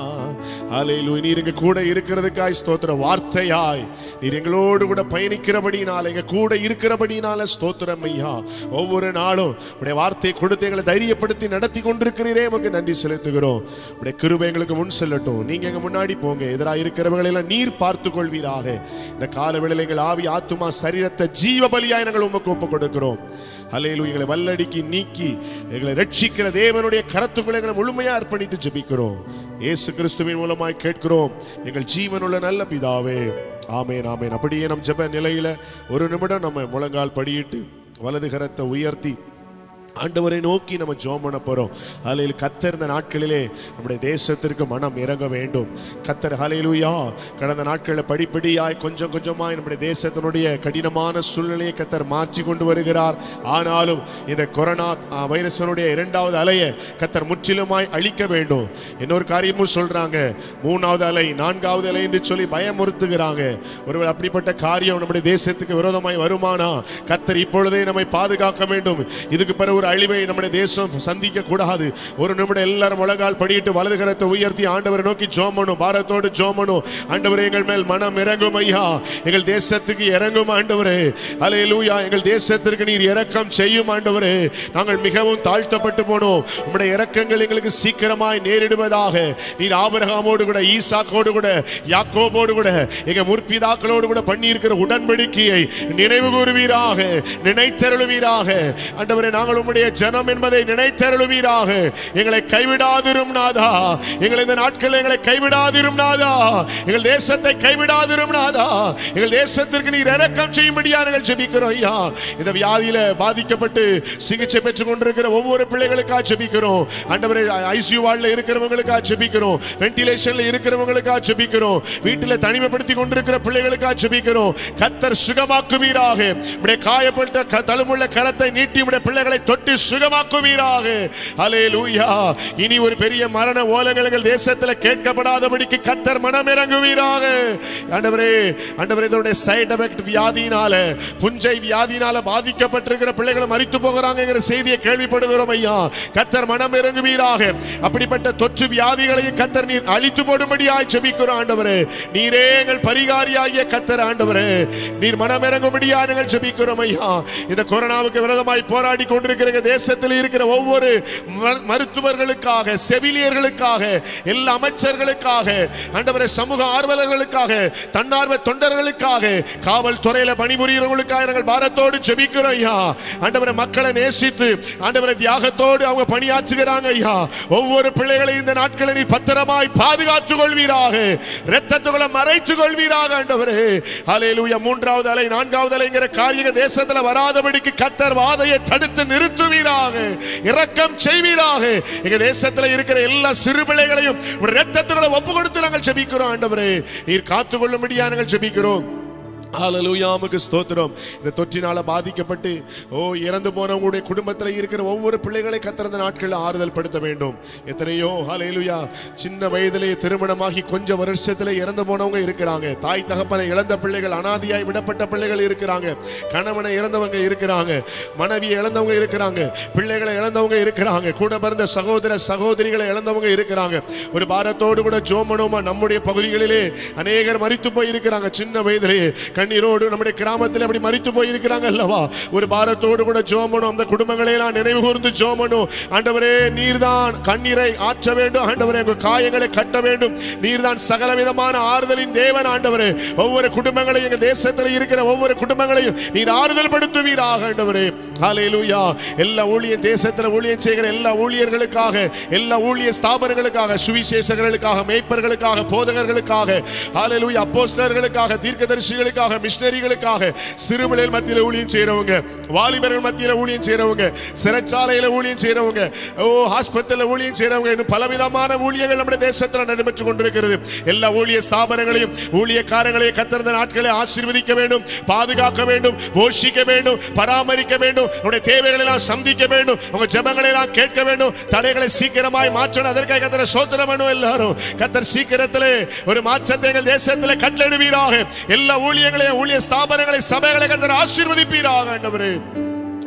அலையிலு நீர் எங்க கூட இருக்கிறதுக்காய் ஸ்தோத்திர வார்த்தையாய் நீர் எங்களோடு கூட பயணிக்கிறபடினால எங்க கூட இருக்கிறபடினால ஸ்தோத்திரம் ஐயா ஒவ்வொரு நாளும் உடைய வார்த்தையை கொடுத்து எங்களை தைரியப்படுத்தி நடத்தி கொண்டிருக்கிறீரே உமக்கு நன்றி செலுத்துகிறோம் உடைய கிருபை எங்களுக்கு முன் செல்லட்டும் நீங்க எங்க முன்னாடி போங்க எதிராக இருக்கிறவங்களை எல்லாம் நீர் பார்த்து கொள்வீராக இந்த கால வேளையில எங்கள் ஆவி ஆத்துமா சரீரத்தை ஜீவ பலியாய் நாங்கள் உமக்கு ஒப்பு கொடுக்கிறோம் அலையிலு எங்களை வல்லடிக்கு நீக்கி எங்களை ரட்சிக்கிற தேவனுடைய கரத்துக்குள்ள எங்களை முழுமையா அர்ப்பணித்து ஜெபிக்கிறோம் இயேசு கிறிஸ்துவின் மூலமாய் கேட்கிறோம் எங்கள் ஜீவனுள்ள நல்ல பிதாவே ஆமேன் ஆமேன் அப்படியே நம் ஜெப நிலையில ஒரு நிமிடம் நம்ம முழங்கால் படியிட்டு வலது கரத்தை உயர்த்தி ஆண்டவரை நோக்கி நம்ம ஜோம் பண்ண போறோம் அலையில் கத்தர் இந்த நாட்களிலே நம்முடைய தேசத்திற்கு மனம் இறங்க வேண்டும் கத்தர் ஹலையிலுயா கடந்த நாட்களில் படிப்படியாய் கொஞ்சம் கொஞ்சமாய் நம்முடைய தேசத்தினுடைய கடினமான சூழ்நிலையை கத்தர் மாற்றி கொண்டு வருகிறார் ஆனாலும் இந்த கொரோனா ஆ, வைரஸினுடைய இரண்டாவது அலையை கத்தர் முற்றிலுமாய் அழிக்க வேண்டும் இன்னொரு காரியமும் சொல்றாங்க மூணாவது அலை நான்காவது அலை என்று சொல்லி பயமுறுத்துகிறாங்க ஒருவேளை அப்படிப்பட்ட காரியம் நம்முடைய தேசத்துக்கு விரோதமாய் வருமானா கத்தர் இப்பொழுதே நம்மை பாதுகாக்க வேண்டும் இதுக்கு பிறகு ஒரு அழிவை நம்முடைய தேசம் சந்திக்க கூடாது ஒரு நிமிடம் எல்லாரும் முழங்கால் படியிட்டு வலது கரத்தை உயர்த்தி ஆண்டவரை நோக்கி ஜோமனும் பாரத்தோடு ஜோமனும் ஆண்டவரே எங்கள் மேல் மனம் இறங்கும் ஐயா எங்கள் தேசத்துக்கு இறங்கும் ஆண்டவரே அலையலூயா எங்கள் தேசத்திற்கு நீர் இரக்கம் செய்யும் ஆண்டவரே நாங்கள் மிகவும் தாழ்த்தப்பட்டு போனோம் உம்முடைய இரக்கங்கள் எங்களுக்கு சீக்கிரமாய் நேரிடுவதாக நீர் ஆபிரகாமோடு கூட ஈசாக்கோடு கூட யாக்கோபோடு கூட எங்க முற்பிதாக்களோடு கூட பண்ணியிருக்கிற உடன்படிக்கையை நினைவு கூறுவீராக நினைத்தருளுவீராக ஆண்டவரே நாங்கள் உம்முடைய ஜனம் என்பதை நினைத்தருளுவீராக எங்களை கைவிடாதிரும் நாதா எங்களை இந்த நாட்களில் எங்களை கைவிடாதிரும் நாதா எங்கள் தேசத்தை கைவிடாதிரும் நாதா எங்கள் தேசத்திற்கு நீர் இரக்கம் செய்யும்படியா நாங்கள் ஜெபிக்கிறோம் ஐயா இந்த வியாதியில பாதிக்கப்பட்டு சிகிச்சை பெற்றுக் கொண்டிருக்கிற ஒவ்வொரு பிள்ளைகளுக்காக ஜெபிக்கிறோம் ஆண்டவரே ஐசியூ வார்டில் இருக்கிறவங்களுக்காக ஜெபிக்கிறோம் வென்டிலேஷன்ல இருக்கிறவங்களுக்காக ஜெபிக்கிறோம் வீட்டில் தனிமைப்படுத்தி கொண்டிருக்கிற பிள்ளைகளுக்காக ஜெபிக்கிறோம் கத்தர் சுகமாக்குவீராக உடைய காயப்பட்ட க- தழும்புள்ள கரத்தை நீட்டி உடைய பிள்ளைகளை தொட்டு சுகமாக்குவீராக ஹalleluya இனி ஒரு பெரிய மரண ஓலங்கள் எங்கள் தேசத்தில் கேட்கப்படாதபடிக்கு கத்தர் மனம் இறங்குவீராக ஆண்டவரே ஆண்டவரே இதனுடைய சைடு எஃபெக்ட் வியாதியினால புஞ்சை வியாதியினால பாதிக்கப்பட்டிருக்கிற பிள்ளைகள் மரித்து போகிறாங்கிற செய்தியை கேள்விப்படுகிறோம் ஐயா கத்தர் மனம் இறங்குவீராக அப்படிப்பட்ட தொற்று வியாதிகளையும் கத்தர் நீர் அழித்து போடும்படியாய் ஜெபிக்கிறோம் ஆண்டவரே நீரே எங்கள் பரிகாரியாகிய கத்தர் ஆண்டவரே நீர் மனம் இறங்கும்படியா நாங்கள் ஜெபிக்கிறோம் ஐயா இந்த கொரோனாவுக்கு விரோதமாய் போராடி கொண்டிருக்கிற எங்க தேசத்தில் இருக்கிற ஒவ்வொரு ம- மருத்துவர்களுக்காக செவிலியர்களுக்காக எல்லா அமைச்சர்களுக்காக ஆண்டவரே சமூக ஆர்வலர்களுக்காக தன்னார்வ தொண்டர்களுக்காக காவல்துறையில பணிபுரியவர்களுக்காக நாங்கள் பாரத்தோடு ஜெபிக்கிறோம் ஐயா ஆண்டவரே மக்களை நேசித்து ஆண்டவரை தியாகத்தோடு அவங்க பணியாற்றுகிறாங்க ஐயா ஒவ்வொரு பிள்ளைகளையும் இந்த நாட்களை நீ பத்திரமாய் பாதுகாத்துக் கொள்வீராக இரத்தத்துகளை மறைத்துக் கொள்வீராக ஆண்டவரே ஹalleluya மூன்றாவது அலை நான்காவது அலைங்கிற காரியங்க தேசத்துல வராதபடிக்கு கத்தர் வாதையை தடுத்து நிறுத்துவீராக இரக்கம் செய்வீராக எங்க தேசத்துல இருக்கிற எல்லா சிறு பிள்ளைகளையும் உடைய இரத்தத்துகளை ஒப்பு கொடுத்து நாங்கள் ஜெபிக்கிறோம் ஆண்டவரே நீர் காத்துக்கொள்ளும்படியா நாங்கள் ஜெபிக்கிறோம் ஹalleluya உமக்கு ஸ்தோத்திரம் இந்த தொற்றினால பாதிக்கப்பட்டு ஓ இறந்து போனவங்களுடைய குடும்பத்தில் இருக்கிற ஒவ்வொரு பிள்ளைகளை கத்திறந்த நாட்களில் ஆறுதல் படுத்த வேண்டும் எத்தனையோ ஹalleluya சின்ன வயதிலே திருமணமாகி கொஞ்ச வருஷத்துல இறந்து போனவங்க இருக்கிறாங்க தாய் தகப்பனை இழந்த பிள்ளைகள் அனாதியாய் விடப்பட்ட பிள்ளைகள் இருக்கிறாங்க கணவனை இழந்தவங்க இருக்கிறாங்க மனைவியை இழந்தவங்க இருக்கிறாங்க பிள்ளைகளை இழந்தவங்க இருக்கிறாங்க கூட பிறந்த சகோதர சகோதரிகளை இழந்தவங்க இருக்கிறாங்க ஒரு பாரத்தோடு கூட ஜோமனோமா நம்முடைய பகுதிகளிலே அநேகர் மரித்து போய் இருக்கிறாங்க சின்ன வயதிலே கண்ணீரோடு நம்முடைய கிராமத்தில் அப்படி மரித்து போய் இருக்கிறாங்க அல்லவா ஒரு பாரத்தோடு கூட ஜோமனும் அந்த குடும்பங்களை எல்லாம் நினைவு கூர்ந்து ஜோமனும் ஆண்டவரே நீர்தான் கண்ணீரை ஆற்ற வேண்டும் ஆண்டவரே உங்க காயங்களை கட்ட வேண்டும் நீர்தான் சகல விதமான ஆறுதலின் தேவன் ஆண்டவரே ஒவ்வொரு குடும்பங்களையும் எங்க தேசத்தில் இருக்கிற ஒவ்வொரு குடும்பங்களையும் நீர் ஆறுதல் படுத்துவீராக ஆண்டவரே ஹalleluya எல்லா ஊழிய தேசத்தில் ஊழியம் செய்கிற எல்லா ஊழியர்களுக்காக எல்லா ஊழிய ஸ்தாபனங்களுக்காக சுவிசேஷகர்களுக்காக மேய்ப்பர்களுக்காக போதகர்களுக்காக ஹalleluya அப்போஸ்தலர்களுக்காக தீர்க்கதரிசிகளுக்காக மிஷனரிகளுக்காக சிறுபிள்ளைகள் மத்தியில் ஊழியம் செய்றவங்க வாலிபர்கள் மத்தியில் ஊழியம் செய்றவங்க சிறைச்சாலையில ஊழியம் செய்றவங்க ஓ ஹாஸ்பிட்டல்ல ஊழியம் செய்றவங்க இன்னும் பலவிதமான ஊழியங்கள் நம்முடைய தேசத்தில் நடைபெற்று கொண்டிருக்கிறது எல்லா ஊழிய ஸ்தாபனங்களையும் ஊழியக்காரங்களையும் கத்திருந்த நாட்களை ஆசீர்வதிக்க வேண்டும் பாதுகாக்க வேண்டும் போஷிக்க வேண்டும் பராமரிக்க வேண்டும் உங்களுடைய தேவைகளை எல்லாம் சந்திக்க வேண்டும் உங்க ஜெபங்களை எல்லாம் கேட்க வேண்டும் தடைகளை சீக்கிரமாய் மாற்றணும் அதற்காக கத்தரை சோதனம் பண்ணும் எல்லாரும் கத்தர் சீக்கிரத்திலே ஒரு மாற்றத்தை எங்கள் தேசத்திலே கட்டளிடுவீராக எல்லா ஊழியங்களையும் ஊழிய ஸ்தாபனங்களை சபைகளை கத்தர் ஆசீர்வதிப்பீராக ஆண்டவரே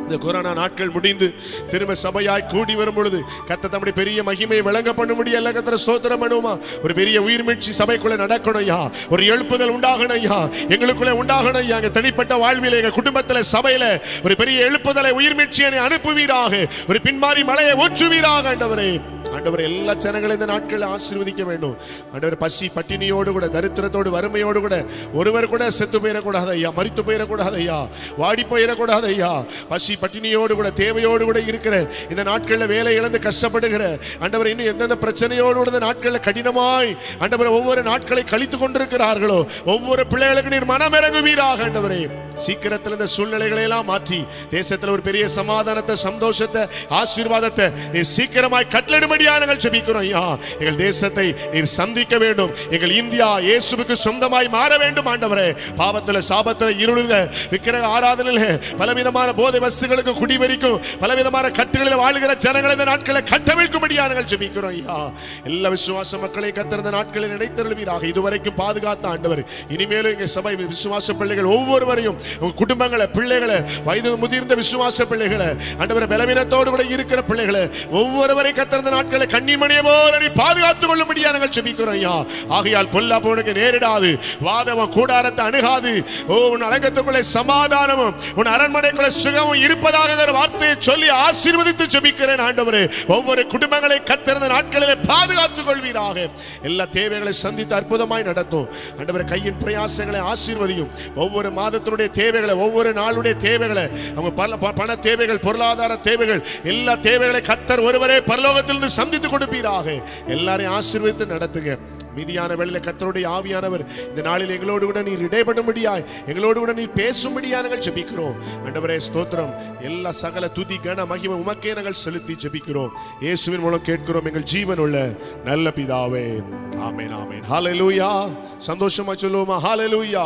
இந்த கொரோனா நாட்கள் முடிந்து திரும்ப சபையாய் கூடி வரும் பொழுது கத்த தம்முடைய பெரிய மகிமை விளங்க பண்ண முடியல கத்திர ஸ்தோத்திரம் பண்ணுமா ஒரு பெரிய உயிர்மீழ்ச்சி சபைக்குள்ள நடக்கணும் ஐயா ஒரு எழுப்புதல் உண்டாகணும் ஐயா எங்களுக்குள்ள உண்டாகணும் ஐயா எங்க தனிப்பட்ட வாழ்வில எங்க குடும்பத்துல சபையில ஒரு பெரிய எழுப்புதலை உயிர்மீழ்ச்சியை அனுப்புவீராக ஒரு பின்மாறி மலையை ஊற்றுவீராக ஆண்டவரே ஆண்டவர் எல்லா ஜனங்களும் இந்த நாட்களில் ஆசீர்வதிக்க வேண்டும் ஆண்டவர் பசி பட்டினியோடு கூட தரித்திரத்தோடு வறுமையோடு கூட ஒருவர் கூட செத்து போயிடக்கூடாது ஐயா மறித்து போயிடக்கூடாது ஐயா வாடி போயிடக்கூடாது ஐயா பசி பட்டினியோடு கூட தேவையோடு கூட இருக்கிற இந்த நாட்களில் வேலை இழந்து கஷ்டப்படுகிற ஆண்டவர் இன்னும் எந்தெந்த பிரச்சனையோடு கூட இந்த நாட்களில் கடினமாய் ஆண்டவர் ஒவ்வொரு நாட்களை கழித்து கொண்டிருக்கிறார்களோ ஒவ்வொரு பிள்ளைகளுக்கு நீர் மனமிறங்குவீராக ஆண்டவரே சீக்கிரத்தில் இந்த சூழ்நிலைகளை எல்லாம் மாற்றி தேசத்தில் ஒரு பெரிய சமாதானத்தை சந்தோஷத்தை ஆசீர்வாதத்தை நீர் சீக்கிரமாய் கட்டளிடும்படியாக நாங்கள் ஜெபிக்கிறோம் ஐயா எங்கள் தேசத்தை நீர் சந்திக்க வேண்டும் எங்கள் இந்தியா இயேசுவுக்கு சொந்தமாய் மாற வேண்டும் ஆண்டவரே பாவத்தில் சாபத்தில் இருளுங்க விக்கிர ஆராதனையில் பலவிதமான போதை வஸ்துகளுக்கு குடிவரிக்கும் பலவிதமான கட்டுகளில் வாழ்கிற ஜனங்களை இந்த நாட்களை கட்டவிழ்க்கும்படியாக நாங்கள் ஜெபிக்கிறோம் ஐயா எல்லா விசுவாச மக்களை கத்திருந்த நாட்களில் நினைத்தருள்வீராக இதுவரைக்கும் பாதுகாத்த ஆண்டவர் இனிமேலும் எங்கள் சபை விசுவாச பிள்ளைகள் ஒவ்வொருவரையும் உங்க குடும்பங்களை பிள்ளைகளை வயது முதிர்ந்த விசுவாச பிள்ளைகளை ஆண்டவரை பலவீனத்தோடு கூட இருக்கிற பிள்ளைகளை ஒவ்வொருவரை கத்திருந்த நாட்களை கண்ணிமணிய போல நீ பாதுகாத்துக் கொள்ளும்படியா நாங்கள் ஜெபிக்கிறோம் ஐயா ஆகையால் பொல்லாப்பவனுக்கு நேரிடாது வாதவம் கூடாரத்தை அணுகாது ஓ உன் அலங்கத்துக்குள்ளே சமாதானமும் உன் அரண்மனைக்குள்ளே சுகமும் இருப்பதாக என்ற வார்த்தையை சொல்லி ஆசீர்வதித்து ஜெபிக்கிறேன் ஆண்டவரே ஒவ்வொரு குடும்பங்களை கத்திருந்த நாட்களிலே பாதுகாத்துக் கொள்வீராக எல்லா தேவைகளை சந்தித்து அற்புதமாய் நடத்தும் ஆண்டவரை கையின் பிரயாசங்களை ஆசீர்வதியும் ஒவ்வொரு மாதத்தினுடைய தேவைகளை ஒவ்வொரு நாளுடைய தேவைகளை அவங்க பல ப- பண தேவைகள் பொருளாதார தேவைகள் எல்லா தேவைகளை கத்தர் ஒருவரே பரலோகத்திலிருந்து சந்தித்து கொடுப்பீராக எல்லாரையும் ஆசீர்வதித்து நடத்துங்க மீதியான வேளையில கத்தருடைய ஆவியானவர் இந்த நாளில் எங்களோடு கூட நீர் இடைபடும்படியாய் எங்களோடு கூட நீர் பேசும்படியா நாங்கள் ஜெபிக்கிறோம் ஆண்டவரே ஸ்தோத்திரம் எல்லா சகல துதி கன மகிமை உமக்கே நாங்கள் செலுத்தி ஜெபிக்கிறோம் இயேசுவின் மூலம் கேட்கிறோம் எங்கள் ஜீவன் உள்ள நல்ல பிதாவே ஆமென் ஆமென் ஹalleluya சந்தோஷமா சொல்லுவோமா ஹalleluya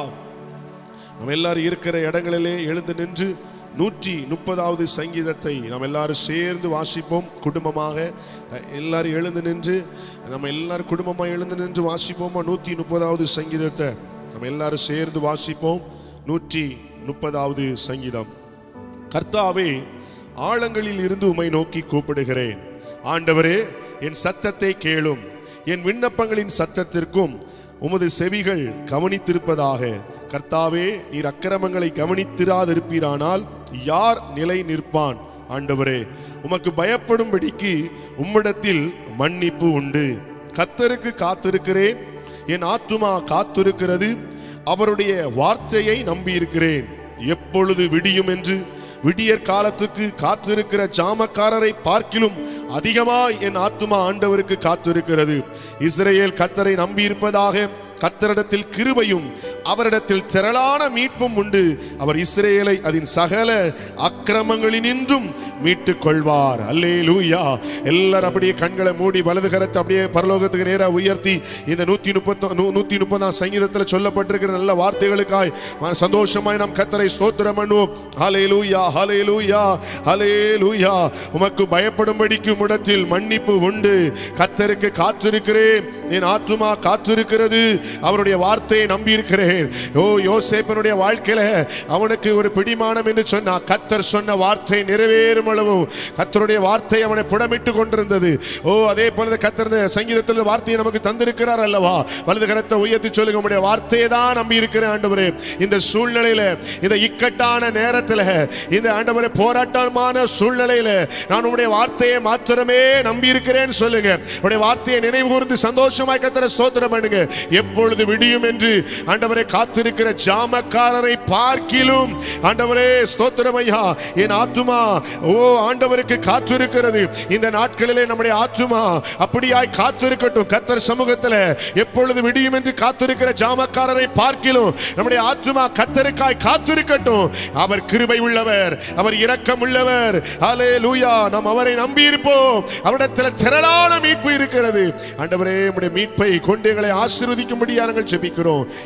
நம்ம எல்லாரும் இருக்கிற இடங்களிலே எழுந்து நின்று நூற்றி முப்பதாவது சங்கீதத்தை நாம் எல்லாரும் சேர்ந்து வாசிப்போம் குடும்பமாக அஹ், எல்லாரும் எழுந்து நின்று நம்ம எல்லாரும் குடும்பமாக எழுந்து நின்று வாசிப்போமா நூற்றி முப்பதாவது சங்கீதத்தை நம்ம எல்லாரும் சேர்ந்து வாசிப்போம் நூற்றி முப்பதாவது சங்கீதம் கர்த்தாவே ஆழங்களில் இருந்து உமை நோக்கி கூப்பிடுகிறேன் ஆண்டவரே என் சத்தத்தை கேளும் என் விண்ணப்பங்களின் சத்தத்திற்கும் உமது செவிகள் கவனித்திருப்பதாக கர்த்தாவே நீர் அக்கிரமங்களை கவனித்திராதிருப்பீரானால் யார் நிலை நிற்பான் ஆண்டவரே உமக்கு பயப்படும்படிக்கு உம்மிடத்தில் மன்னிப்பு உண்டு கத்தருக்கு காத்திருக்கிறேன் என் ஆத்துமா காத்திருக்கிறது அவருடைய வார்த்தையை நம்பியிருக்கிறேன் எப்பொழுது விடியும் என்று விடியற் காலத்துக்கு காத்திருக்கிற ஜாமக்காரரை பார்க்கிலும் அதிகமாய் என் ஆத்துமா ஆண்டவருக்கு காத்திருக்கிறது இஸ்ரவேல் கத்தரை நம்பியிருப்பதாக கத்தரிடத்தில் கிருபையும் அவரிடத்தில் திரளான மீட்பும் உண்டு அவர் இஸ்ரேலை அதன் சகல அக்கிரமங்களினின்றும் மீட்டுக் கொள்வார் அல்லே லூயா எல்லாரும் அப்படியே கண்களை மூடி வலது கரத்தை அப்படியே பரலோகத்துக்கு நேரா உயர்த்தி இந்த நூத்தி முப்பத்தி நூத்தி முப்பதாம் சங்கீதத்தில் சொல்லப்பட்டிருக்கிற நல்ல வார்த்தைகளுக்காய் மன- சந்தோஷமாய் நாம் கத்தரை ஸ்தோத்திரம் பண்ணுவோம் ஹலே லூயா ஹலே லூயா ஹலே லூயா உமக்கு பயப்படும்படிக்கு இடத்தில் மன்னிப்பு உண்டு கத்தருக்கு காத்திருக்கிறேன் என் ஆத்துமா காத்திருக்கிறது அவருடைய வார்த்தையை நம்பியிருக்கிறேன் ஓ யோசேப்பனுடைய வாழ்க்கையில அவனுக்கு ஒரு பிடிமானம் என்று சொன்னா கத்தர் சொன்ன வார்த்தை நிறைவேறும் அளவு கத்தருடைய வார்த்தை அவனை புடமிட்டு கொண்டிருந்தது ஓ அதே போல கத்தர் இந்த சங்கீதத்தில் இந்த வார்த்தையை நமக்கு தந்திருக்கிறார் அல்லவா வலது கரத்தை உயர்த்தி சொல்லுங்க உங்களுடைய வார்த்தையை தான் நம்பி இருக்கிறேன் ஆண்டவரே இந்த சூழ்நிலையில இந்த இக்கட்டான நேரத்தில் இந்த ஆண்டவரே போராட்டமான சூழ்நிலையில நான் உங்களுடைய வார்த்தையை மாத்திரமே நம்பி இருக்கிறேன் சொல்லுங்க உங்களுடைய வார்த்தையை நினைவு கூர்ந்து சந்தோஷமாய் கத்தர ஸ்தோத்திரம் பண்ணுங்க எப்பொழுது விடியும் என்று ஆண்டவரே காத்திருக்கிற ஜாமக்காரரை பார்க்கிலும் ஆண்டவரே ஸ்தோத்திரம் ஐயா என் ஆத்துமா ஓ ஆண்டவருக்கு காத்திருக்கிறது இந்த நாட்களிலே நம்முடைய ஆத்துமா அப்படியாய் காத்திருக்கட்டும் கத்தர் சமூகத்தில் எப்பொழுது விடியும் என்று காத்திருக்கிற ஜாமக்காரரை பார்க்கிலும் நம்முடைய ஆத்துமா கத்தருக்காய் காத்திருக்கட்டும் அவர் கிருபை உள்ளவர் அவர் இரக்கம் உள்ளவர் ஹலே லூயா நாம் அவரை நம்பி இருப்போம் அவரிடத்தில் திரளான மீட்பு இருக்கிறது ஆண்டவரே நம்முடைய மீட்பை கொண்டு எங்களை ஆசீர்வதிக்கும்படியா நாங்கள் ஜெபிக்கிறோம் எல்லா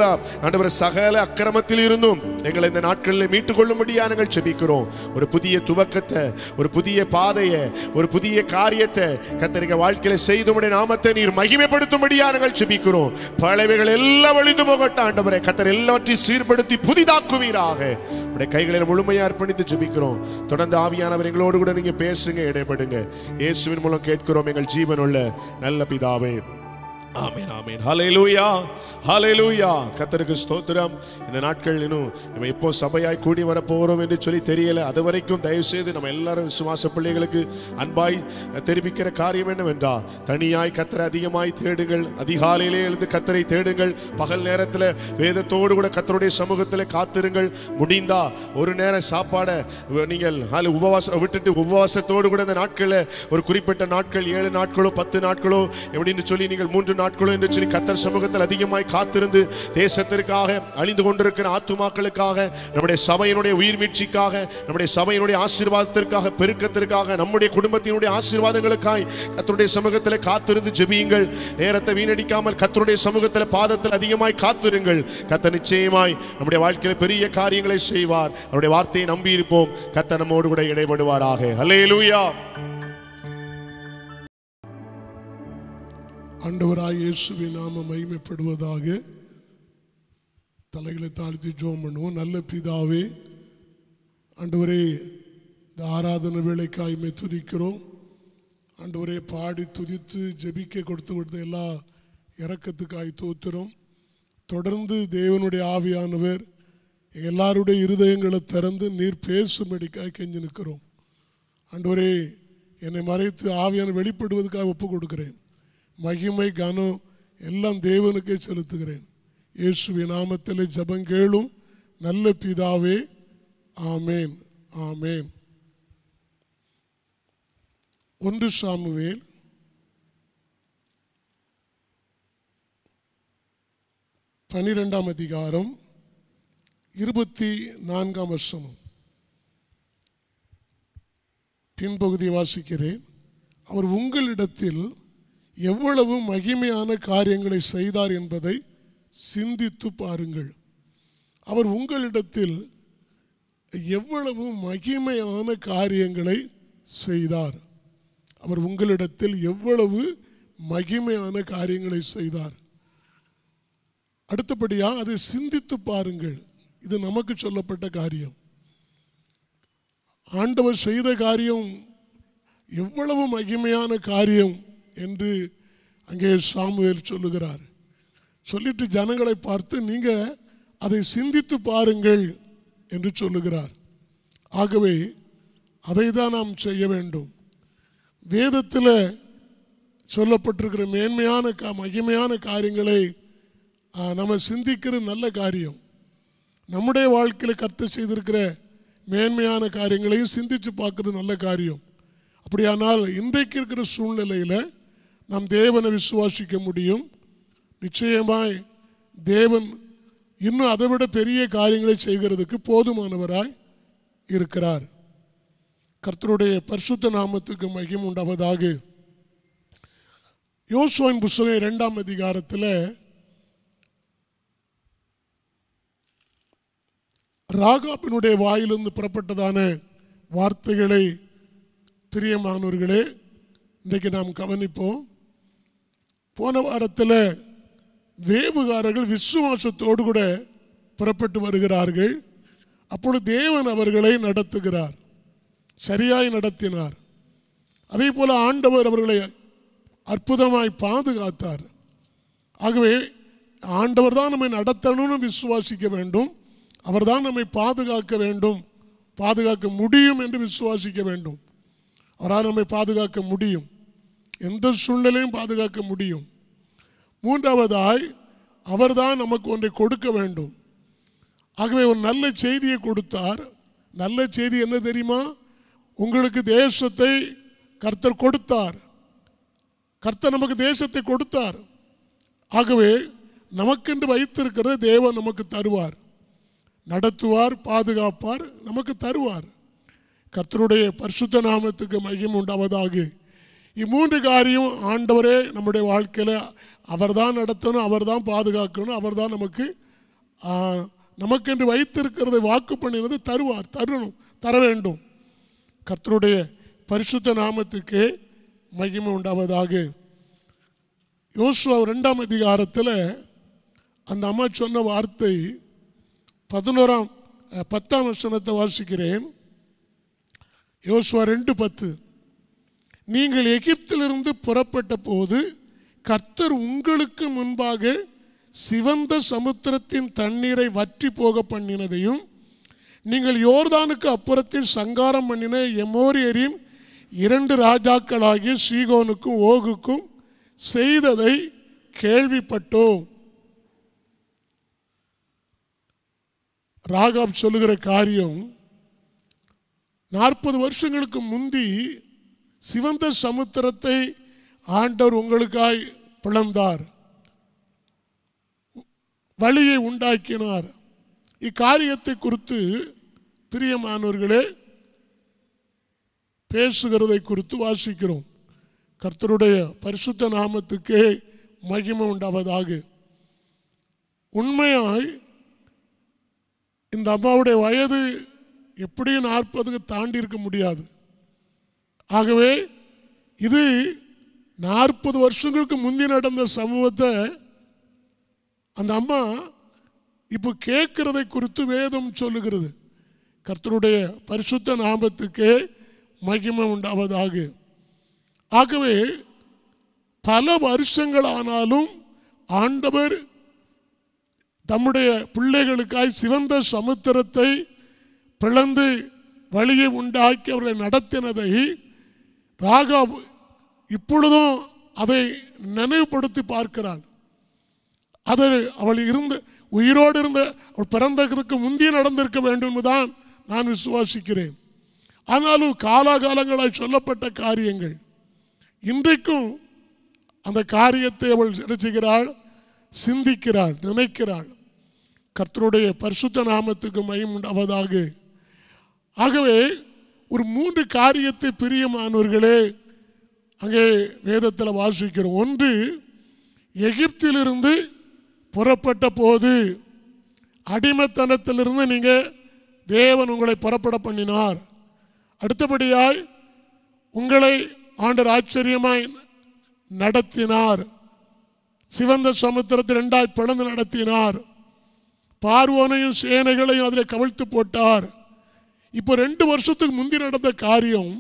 எல்லா ஆண்டவரே சகல அக்கிரமத்தில் இருந்தும் எங்களை இந்த நாட்களில் மீட்டுக் கொள்ளும்படியா நாங்கள் செபிக்கிறோம் ஒரு புதிய துவக்கத்தை ஒரு புதிய பாதையை ஒரு புதிய காரியத்தை கத்தரிக்க வாழ்க்கையில செய்து உடைய நாமத்தை நீர் மகிமைப்படுத்தும்படியா நாங்கள் செபிக்கிறோம் பழவைகள் எல்லாம் ஒழிந்து போகட்டும் ஆண்டவரே கத்தர் எல்லாவற்றையும் சீர்படுத்தி புதிதாக்குவீராக உடைய கைகளில் முழுமையா அர்ப்பணித்து ஜெபிக்கிறோம் தொடர்ந்து ஆவியானவர் எங்களோடு கூட நீங்க பேசுங்க இடைப்படுங்க இயேசுவின் மூலம் கேட்கிறோம் எங்கள் ஜீவனுள்ள நல்ல பிதாவே ஆமென் ஆமென் ஹalleluya ஹalleluya கர்த்தருக்கு ஸ்தோத்திரம் இந்த நாட்கள் இன்னும் நம்ம எப்போ சபையாய் கூடி வர போறோம் என்று சொல்லி தெரியல அது வரைக்கும் தயவு செய்து நம்ம எல்லாரும் விசுவாச பிள்ளைகளுக்கு அன்பாய் தெரிவிக்கிற காரியம் என்னவென்றா தனியாய் கத்தரை அதிகமாய் தேடுங்கள் அதிகாலையிலே எழுந்து கத்தரை தேடுங்கள் பகல் நேரத்தில் வேதத்தோடு கூட கத்தருடைய சமூகத்தில் காத்திருங்கள் முடிந்தா ஒரு நேரம் சாப்பாடை நீங்கள் அதில் உபவாசம் விட்டுட்டு உபவாசத்தோடு கூட இந்த நாட்களில் ஒரு குறிப்பிட்ட நாட்கள் ஏழு நாட்களோ பத்து நாட்களோ எப்படின்னு சொல்லி நீங்கள் மூன்று நாட்களோ என்று சொல்லி கத்தர் சமூகத்தில் அதிகமாய் காத்திருந்து தேசத்திற்காக அழிந்து கொண்டிருக்கிற ஆத்துமாக்களுக்காக நம்முடைய சபையினுடைய உயிர் மீட்சிக்காக நம்முடைய சபையினுடைய ஆசீர்வாதத்திற்காக பெருக்கத்திற்காக நம்முடைய குடும்பத்தினுடைய ஆசீர்வாதங்களுக்காய் கத்தருடைய சமூகத்தில் காத்திருந்து ஜெபியுங்கள் நேரத்தை வீணடிக்காமல் கத்தருடைய சமூகத்தில் பாதத்தில் அதிகமாய் காத்திருங்கள் கத்த நிச்சயமாய் நம்முடைய வாழ்க்கையில் பெரிய காரியங்களை செய்வார் அவருடைய வார்த்தையை நம்பி இருப்போம் கத்த நம்மோடு கூட இடைபடுவாராக அல்லேலூயா ஆண்டவராய் இயேசுவின் நாம மகிமைப்படுவதாக தலைகளை தாழ்த்தி ஜோம் பண்ணுவோம் நல்ல பிதாவே ஆண்டவரே இந்த ஆராதனை வேலைக்காய் மை துதிக்கிறோம் ஆண்டவரே பாடி துதித்து ஜெபிக்க கொடுத்து கொடுத்த எல்லா இறக்கத்துக்காய் தோத்துறோம் தொடர்ந்து தேவனுடைய ஆவியானவர் எல்லாருடைய இருதயங்களை திறந்து நீர் பேசும்படிக்காய் கெஞ்சி நிற்கிறோம் ஆண்டவரே என்னை மறைத்து ஆவியான வெளிப்படுவதற்காக ஒப்பு கொடுக்கிறேன் மகிமை கனம் எல்லாம் தேவனுக்கே செலுத்துகிறேன் இயேசுவின் நாமத்திலே ஜபங்கேளும் நல்ல பிதாவே ஆமேன் ஆமேன் ஒன்று சாமுவேல் பனிரெண்டாம் அதிகாரம் இருபத்தி நான்காம் வருஷம் பின்பகுதி வாசிக்கிறேன் அவர் உங்களிடத்தில் எவ்வளவு மகிமையான காரியங்களை செய்தார் என்பதை சிந்தித்து பாருங்கள் அவர் உங்களிடத்தில் எவ்வளவு மகிமையான காரியங்களை செய்தார் அவர் உங்களிடத்தில் எவ்வளவு மகிமையான காரியங்களை செய்தார் அடுத்தபடியா அதை சிந்தித்து பாருங்கள் இது நமக்கு சொல்லப்பட்ட காரியம் ஆண்டவர் செய்த காரியம் எவ்வளவு மகிமையான காரியம் என்று அங்கே சாமுவேல் சொல்லுகிறார் சொல்லிட்டு ஜனங்களை பார்த்து நீங்க அதை சிந்தித்து பாருங்கள் என்று சொல்லுகிறார் ஆகவே அதை தான் நாம் செய்ய வேண்டும் வேதத்தில் சொல்லப்பட்டிருக்கிற மேன்மையான கா மகிமையான காரியங்களை ஆ, நம்ம சிந்திக்கிறது நல்ல காரியம் நம்முடைய வாழ்க்கையில் கர்த்த செய்திருக்கிற மேன்மையான காரியங்களையும் சிந்திச்சு பார்க்கறது நல்ல காரியம் அப்படியானால் இன்றைக்கு இருக்கிற சூழ்நிலையில் நாம் தேவனை விசுவாசிக்க முடியும் நிச்சயமாய் தேவன் இன்னும் அதை விட பெரிய காரியங்களை செய்கிறதுக்கு போதுமானவராய் இருக்கிறார் கர்த்தருடைய பரிசுத்த நாமத்துக்கு மகிமை உண்டாவதாக யோசுவின் புஸ்தகம் இரண்டாம் அதிகாரத்தில் ராகாப்பினுடைய வாயிலிருந்து புறப்பட்டதான வார்த்தைகளை பிரியமானவர்களே இன்றைக்கு நாம் கவனிப்போம் போன வாரத்தில் வேவுகாரர்கள் விசுவாசத்தோடு கூட புறப்பட்டு வருகிறார்கள் அப்பொழுது தேவன் அவர்களை நடத்துகிறார் சரியாய் நடத்தினார் அதே போல ஆண்டவர் அவர்களை அற்புதமாய் பாதுகாத்தார் ஆகவே ஆண்டவர் தான் நம்மை நடத்தணும்னு விசுவாசிக்க வேண்டும் அவர் தான் நம்மை பாதுகாக்க வேண்டும் பாதுகாக்க முடியும் என்று விசுவாசிக்க வேண்டும் அவரால் நம்மை பாதுகாக்க முடியும் எந்த சூழ்நிலையும் பாதுகாக்க முடியும் மூன்றாவதாய் அவர்தான் நமக்கு ஒன்றை கொடுக்க வேண்டும் ஆகவே ஒரு நல்ல செய்தியை கொடுத்தார் நல்ல செய்தி என்ன தெரியுமா உங்களுக்கு தேசத்தை கர்த்தர் கொடுத்தார் கர்த்தர் நமக்கு தேசத்தை கொடுத்தார் ஆகவே நமக்கென்று வைத்திருக்கிறத தேவன் நமக்கு தருவார் நடத்துவார் பாதுகாப்பார் நமக்கு தருவார் கர்த்தருடைய பரிசுத்த நாமத்துக்கு மகிமை உண்டாவதாக இம்மூன்று காரியம் ஆண்டவரே நம்முடைய வாழ்க்கையில் அவர்தான் நடத்தணும் அவர்தான் பாதுகாக்கணும் அவர்தான் நமக்கு ஆ, நமக்கென்று வைத்திருக்கிறதை வாக்கு பண்ணினது தருவார் தரணும் தர வேண்டும் கர்த்தருடைய பரிசுத்த நாமத்துக்கே மகிமை உண்டாவதாக யோசுவா ரெண்டாம் அதிகாரத்தில் அந்த அம்மா சொன்ன வார்த்தை பதினோராம் அஹ், பத்தாம் வசனத்தை வாசிக்கிறேன் யோசுவா ரெண்டு பத்து நீங்கள் எகிப்திலிருந்து புறப்பட்ட போது கர்த்தர் உங்களுக்கு முன்பாக சிவந்த சமுத்திரத்தின் தண்ணீரை வற்றி போக பண்ணினதையும் நீங்கள் யோர்தானுக்கு அப்புறத்தில் சங்காரம் பண்ணின எமோரியரின் இரண்டு ராஜாக்களாகிய சீகோனுக்கும் ஓகுக்கும் செய்ததை கேள்விப்பட்டோம் ராகாப் சொல்லுகிற காரியம் நாற்பது வருஷங்களுக்கு முந்தி சிவந்த சமுத்திரத்தை ஆண்டவர் உங்களுக்காய் பிளந்தார் வழியை உண்டாக்கினார் இக்காரியத்தை குறித்து பிரியமானவர்களே பேசுகிறதை குறித்து வாசிக்கிறோம் கர்த்தருடைய பரிசுத்த நாமத்துக்கே மகிமை உண்டாவதாக உண்மையாய் இந்த அம்மாவுடைய வயது எப்படியும் நாற்பதுக்கு தாண்டி இருக்க முடியாது ஆகவே இது நாற்பது வருஷங்களுக்கு முந்தி நடந்த சமூகத்தை அந்த அம்மா இப்போ கேட்கிறதை குறித்து வேதம் சொல்லுகிறது கர்த்தருடைய பரிசுத்த நாமத்துக்கே மகிமை உண்டாவதாக ஆகவே பல வருஷங்கள் ஆனாலும் ஆண்டவர் தம்முடைய பிள்ளைகளுக்காய் சிவந்த சமுத்திரத்தை பிளந்து வழியை உண்டாக்கி அவர்களை நடத்தினதை ராகாப் இப்பொழுதும் அதை நினைவுபடுத்தி பார்க்கிறாள் அது அவள் இருந்த உயிரோடு இருந்த அவள் பிறந்ததுக்கு முந்தைய நடந்திருக்க வேண்டும் தான் நான் விசுவாசிக்கிறேன் ஆனாலும் காலாகாலங்களாய் சொல்லப்பட்ட காரியங்கள் இன்றைக்கும் அந்த காரியத்தை அவள் என்ன செய்கிறாள் சிந்திக்கிறாள் நினைக்கிறாள் கர்த்தருடைய பரிசுத்த நாமத்துக்கு மயம் உண்டாவதாக ஆகவே ஒரு மூன்று காரியத்தை பிரியமானவர்களே அங்கே வேதத்தில் வாசிக்கிறோம் ஒன்று எகிப்திலிருந்து புறப்பட்ட போது அடிமைத்தனத்திலிருந்து நீங்கள் தேவன் உங்களை புறப்பட பண்ணினார் அடுத்தபடியாய் உங்களை ஆண்டர் ஆச்சரியமாய் நடத்தினார் சிவந்த சமுத்திரத்தை ரெண்டாய் பிளந்து நடத்தினார் பார்வோனையும் சேனைகளையும் அதில் கவிழ்த்து போட்டார் இப்போ ரெண்டு வருஷத்துக்கு முந்தி நடந்த காரியம்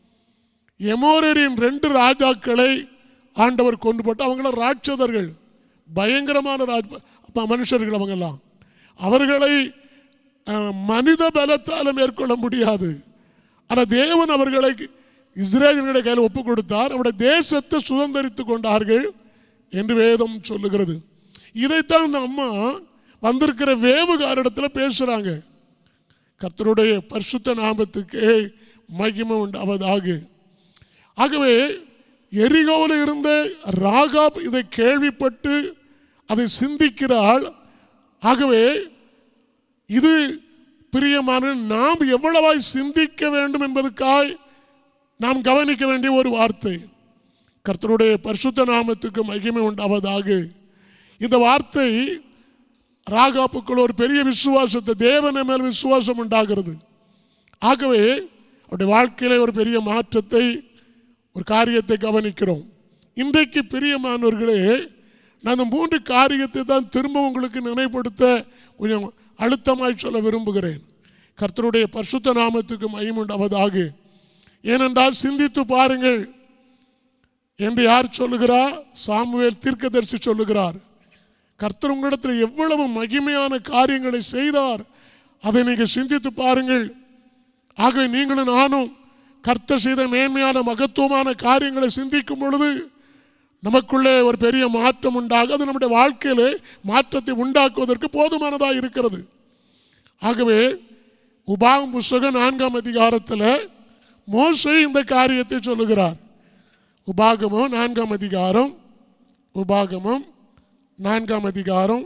எமோரரின் ரெண்டு ராஜாக்களை ஆண்டவர் கொண்டு போட்டு அவங்கள ராட்சதர்கள் பயங்கரமான ராஜ் அப்ப மனுஷர்கள் அவங்கெல்லாம் அவர்களை அஹ், மனித பலத்தால் மேற்கொள்ள முடியாது ஆனால் தேவன் அவர்களை இஸ்ரேலினுடைய கையில் ஒப்பு கொடுத்தார் அவருடைய தேசத்தை சுதந்திரித்து கொண்டார்கள் என்று வேதம் சொல்லுகிறது இதைத்தான் இந்த அம்மா வந்திருக்கிற வேவுகாரிடத்தில் பேசுகிறாங்க கர்த்தருடைய பரிசுத்த நாமத்துக்கு மகிமை உண்டாவதாக ஆகவே எரிகோவில் இருந்த ராகாப் இதை கேள்விப்பட்டு அதை சிந்திக்கிறாள் ஆகவே இது பிரியமான நாம் எவ்வளவாய் சிந்திக்க வேண்டும் என்பதற்காய் நாம் கவனிக்க வேண்டிய ஒரு வார்த்தை கர்த்தருடைய பரிசுத்த நாமத்துக்கு மகிமை உண்டாவதாக இந்த வார்த்தை ராகாப்புக்குள் ஒரு பெரிய விசுவாசத்தை தேவனை மேல் விசுவாசம் உண்டாகிறது ஆகவே அவருடைய வாழ்க்கையில ஒரு பெரிய மாற்றத்தை ஒரு காரியத்தை கவனிக்கிறோம் இன்றைக்கு பிரியமானவர்களே நான் இந்த மூன்று காரியத்தை தான் திரும்ப உங்களுக்கு நினைப்படுத்த கொஞ்சம் அழுத்தமாய் சொல்ல விரும்புகிறேன் கர்த்தருடைய பரிசுத்த நாமத்துக்கு மகிமுண்டாவதாக ஏனென்றால் சிந்தித்து பாருங்கள் என்று யார் சொல்லுகிறார் சாமுவேல் தீர்க்கதரிசி சொல்லுகிறார் கர்த்தர் உங்களிடத்தில் எவ்வளவு மகிமையான காரியங்களை செய்தார் அதை நீங்கள் சிந்தித்து பாருங்கள் ஆகவே நீங்களும் நானும் கர்த்தர் செய்த மேன்மையான மகத்துவமான காரியங்களை சிந்திக்கும் பொழுது நமக்குள்ளே ஒரு பெரிய மாற்றம் உண்டாக அது நம்முடைய வாழ்க்கையிலே மாற்றத்தை உண்டாக்குவதற்கு போதுமானதாக இருக்கிறது ஆகவே உபாகம் புஸ்தகம் நான்காம் அதிகாரத்தில் மோசே இந்த காரியத்தை சொல்லுகிறார் உபாகமம் நான்காம் அதிகாரம் உபாகமம் நான்காம் அதிகாரம்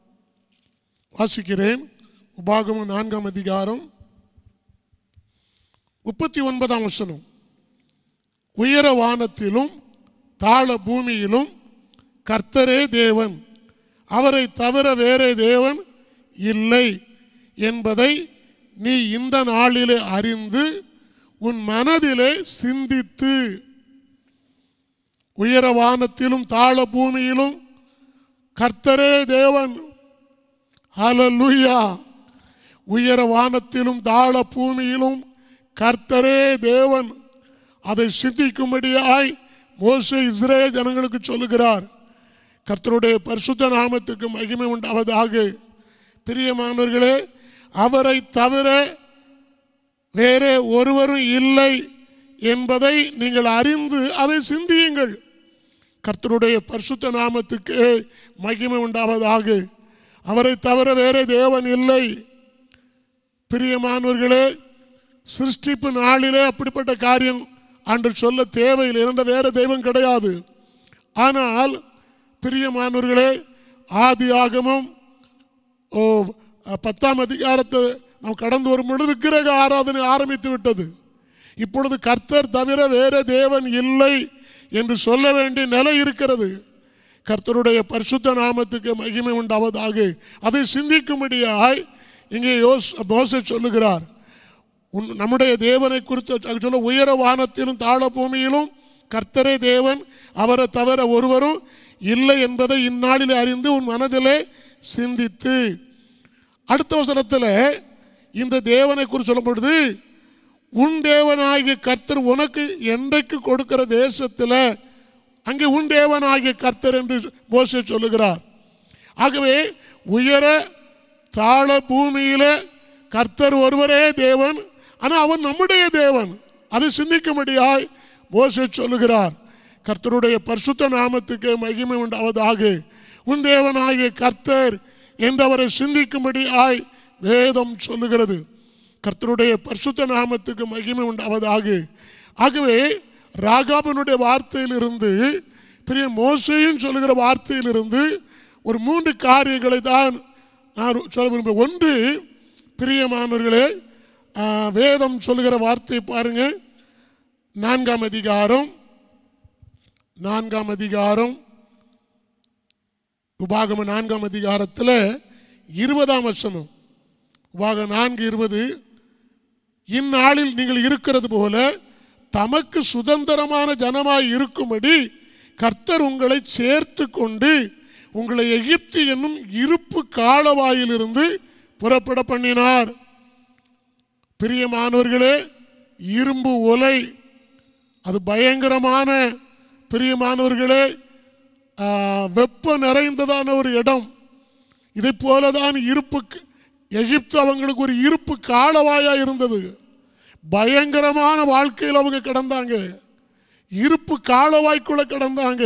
வாசிக்கிறேன் உபாகமம் நான்காம் அதிகாரம் முப்பத்தி ஒன்பதாம் வசனம் உயர வானத்திலும் தாழ பூமியிலும் கர்த்தரே தேவன் அவரை தவிர வேறே தேவன் இல்லை என்பதை நீ இந்த நாளிலே அறிந்து உன் மனதிலே சிந்தித்து உயர வானத்திலும் தாழ பூமியிலும் கர்த்தரே தேவன் ஹalleluya உயர வானத்திலும் தாழ பூமியிலும் கர்த்தரே தேவன் அதை சிந்திக்கும்படியாய் மோசே இஸ்ரேல் ஜனங்களுக்கு சொல்லுகிறார் கர்த்தருடைய பரிசுத்த நாமத்துக்கு மகிமை உண்டாவதாக பிரியமானவர்களே அவரை தவிர வேறே ஒருவரும் இல்லை என்பதை நீங்கள் அறிந்து அதை சிந்தியுங்கள் கர்த்தருடைய பரிசுத்த நாமத்துக்கு மகிமை உண்டாவதாக அவரை தவிர வேறே தேவன் இல்லை பிரியமானவர்களே சிருஷ்டிப்பு நாளிலே அப்படிப்பட்ட காரியம் அன்று சொல்ல தேவையில்லை என்ற வேற தெய்வம் கிடையாது ஆனால் பிரியமானவர்களே ஆதி ஆகமம் ஓ பத்தாம் அதிகாரத்தை நாம் கடந்து வரும் பொழுது விக்கிரக ஆராதனை ஆரம்பித்து விட்டது இப்பொழுது கர்த்தர் தவிர வேற தேவன் இல்லை என்று சொல்ல வேண்டிய நிலை இருக்கிறது கர்த்தருடைய பரிசுத்த நாமத்துக்கு மகிமை உண்டாவதாக அதை சிந்திக்கும்படியாய் இங்கே யோஸ் மோசே சொல்லுகிறார் உன் நம்முடைய தேவனை குறித்து சொல்ல உயர வானத்திலும் தாழ பூமியிலும் கர்த்தரே தேவன் அவரை தவிர ஒருவரும் இல்லை என்பதை இந்நாளிலே அறிந்து உன் மனதிலே சிந்தித்து அடுத்த வசனத்தில் இந்த தேவனை குறித்து சொல்லும் பொழுது உன் தேவனாகிய கர்த்தர் உனக்கு என்றைக்கு கொடுக்கிற தேசத்தில் அங்கே உன் தேவனாகிய கர்த்தர் என்று மோசே சொல்லுகிறார் ஆகவே உயர தாழ பூமியில கர்த்தர் ஒருவரே தேவன் ஆனால் அவன் நம்முடைய தேவன் அதை சிந்திக்கும்படியாய் மோசே சொல்லுகிறார் கர்த்தருடைய பரிசுத்த நாமத்துக்கு மகிமை உண்டாவதாக உன் தேவனாகிய கர்த்தர் என்றவரை சிந்திக்கும்படியாய் வேதம் சொல்லுகிறது கர்த்தருடைய பரிசுத்த நாமத்துக்கு மகிமை உண்டாவதாக ஆகவே ராகாபனுடைய வார்த்தையிலிருந்து பெரிய மோசையும் சொல்லுகிற வார்த்தையிலிருந்து ஒரு மூன்று காரியங்களை தான் நான் சொல்ல விரும்புகிறேன் ஒன்று பிரியமானவர்களே ஆ, வேதம் சொல்லுகிற வார்த்தை பாருங்க நான்காம் அதிகாரம் நான்காம் அதிகாரம் உபாகம நான்காம் அதிகாரத்தில் இருபதாம் வசனம் உபாகம் நான்கு இருபது இந்நாளில் நீங்கள் இருக்கிறது போல தமக்கு சுதந்திரமான ஜனமாய் இருக்கும்படி கர்த்தர் உங்களை சேர்த்து கொண்டு உங்களை எகிப்து என்னும் இருப்பு காலவாயிலிருந்து புறப்பட பண்ணினார் பிரியமானவர்களே இரும்பு ஒலை அது பயங்கரமான பிரியமானவர்களே ஆ, வெப்பம் நிறைந்ததான ஒரு இடம் இதை போலதான் இருப்பு எகிப்து அவங்களுக்கு ஒரு இருப்பு காலவாயா இருந்தது பயங்கரமான வாழ்க்கையில் அவங்க கிடந்தாங்க இருப்பு காலவாய்க்குள்ள கிடந்தாங்க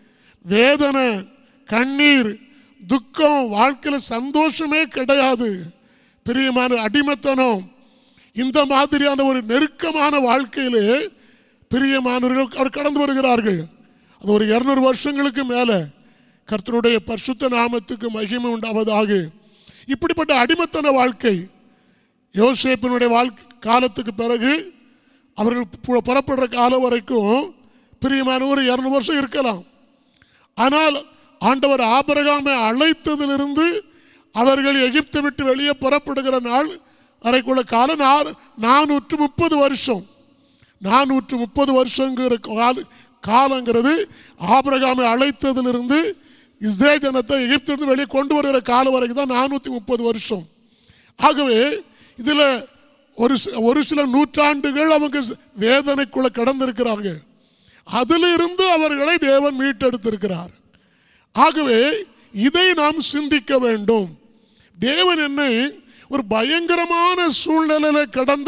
வேதனை கண்ணீர் துக்கம் வாழ்க்கையில் சந்தோஷமே கிடையாது பிரியமான அடிமைத்தனம் இந்த மாதிரியான ஒரு நெருக்கமான வாழ்க்கையிலே பிரியமானவர்கள் அவர் கடந்து வருகிறார்கள் அது ஒரு இருநூறு வருஷங்களுக்கு மேலே கர்த்தருடைய பரிசுத்த நாமத்துக்கு மகிமை உண்டாவதாக இப்படிப்பட்ட அடிமைத்தன வாழ்க்கை யோசேப்பினுடைய வாழ்க்கை காலத்துக்கு பிறகு அவர்கள் பு- புறப்படுற காலம் வரைக்கும் பிரியமான ஒரு இரநூறு வருஷம் இருக்கலாம் ஆனால் ஆண்டவர் ஆபிரகாமை அழைத்ததிலிருந்து அவர்கள் எகிப்தை விட்டு வெளியே புறப்படுகிற நாள் வரைக்குள்ள காலம் நா- நானூற்று முப்பது வருஷம் நானூற்று முப்பது வருஷங்கிற கால காலங்கிறது ஆபிரகாமை அழைத்ததிலிருந்து இஸ்ரேல் ஜனத்தை எகிப்திலிருந்து வெளியே கொண்டு வருகிற காலம் வரைக்கும் தான் நானூற்றி முப்பது வருஷம் ஆகவே இதில் ஒரு சி- ஒரு சில நூற்றாண்டுகள் அவங்க ஸ்- வேதனைக்குள்ள கடந்திருக்கிறாங்க அதிலிருந்து அவர்களை தேவன் மீட்டெடுத்திருக்கிறார் ஆகவே இதை நாம் சிந்திக்க வேண்டும் தேவன் என்னை ஒரு பயங்கரமான சூழ்நிலையில கடந்த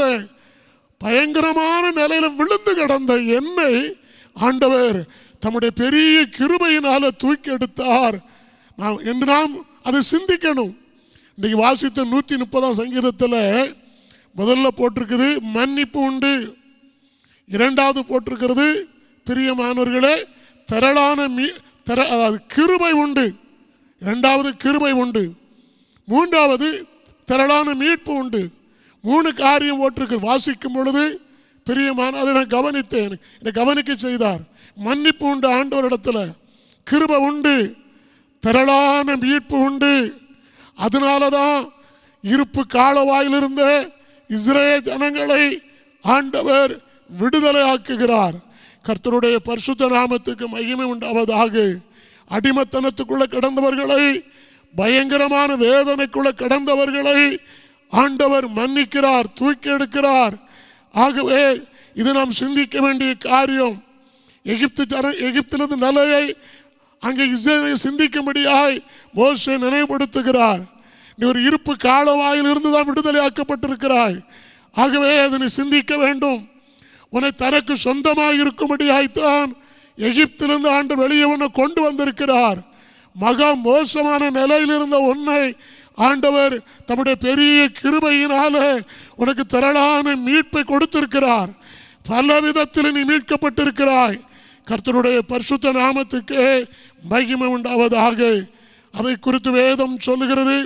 பயங்கரமான நிலையில விழுந்து கிடந்த என்னை ஆண்டவர் தம்முடைய பெரிய கிருபையினால தூக்கி எடுத்தார் நாம் என்று நாம் அதை சிந்திக்கணும் இன்னைக்கு வாசித்த நூற்றி முப்பதாம் சங்கீதத்தில் முதல்ல போட்டிருக்குது மன்னிப்பு உண்டு இரண்டாவது போட்டிருக்கிறது பிரியமானவர்களே திரளான மீ திர அதாவது கிருபை உண்டு இரண்டாவது கிருபை உண்டு மூன்றாவது திரளான மீட்பு உண்டு மூணு காரியம் போட்டிருக்கு வாசிக்கும் பொழுது பிரியமான அதை நான் கவனித்தேன் என்னை கவனிக்க செய்தார் மன்னிப்பு உண்டு ஆண்டவரிடத்துல கிருபை உண்டு திரளான மீட்பு உண்டு அதனால தான் இருப்பு காலவாயிலிருந்த இஸ்ரேல் ஜனங்களை ஆண்டவர் விடுதலை ஆக்குகிறார் கர்த்தருடைய பரிசுத்த நாமத்துக்கு மகிமை உண்டாவதாக அடிமத்தனத்துக்குள்ள கடந்தவர்களை பயங்கரமான வேதனைக்குள்ள கடந்தவர்களை ஆண்டவர் மன்னிக்கிறார் தூக்கி எடுக்கிறார் ஆகவே இது நாம் சிந்திக்க வேண்டிய காரியம் எகிப்து ஜன எகிப்திலிருந்து நிலையை அங்கே இஸ்ரேலை சிந்திக்கும்படியாய் மோசே நினைவுபடுத்துகிறார் நீ ஒரு இருப்பு காலவாயில் இருந்து தான் விடுதலை ஆக்கப்பட்டிருக்கிறாய் ஆகவே அதனை சிந்திக்க வேண்டும் உன்னை தனக்கு சொந்தமாக இருக்கும்படியாய்த்தான் எகிப்திலிருந்து ஆண்டு வெளியே உன்னை கொண்டு வந்திருக்கிறார் மகா மோசமான நிலையில் இருந்த உன்னை ஆண்டவர் தம்முடைய பெரிய கிருபையினாலே உனக்கு திரளான மீட்பை கொடுத்திருக்கிறார் பல விதத்தில் நீ மீட்கப்பட்டிருக்கிறாய் கர்த்தருடைய பரிசுத்த நாமத்துக்கு மகிமை உண்டாவதாக அதை குறித்து வேதம் சொல்லுகிறது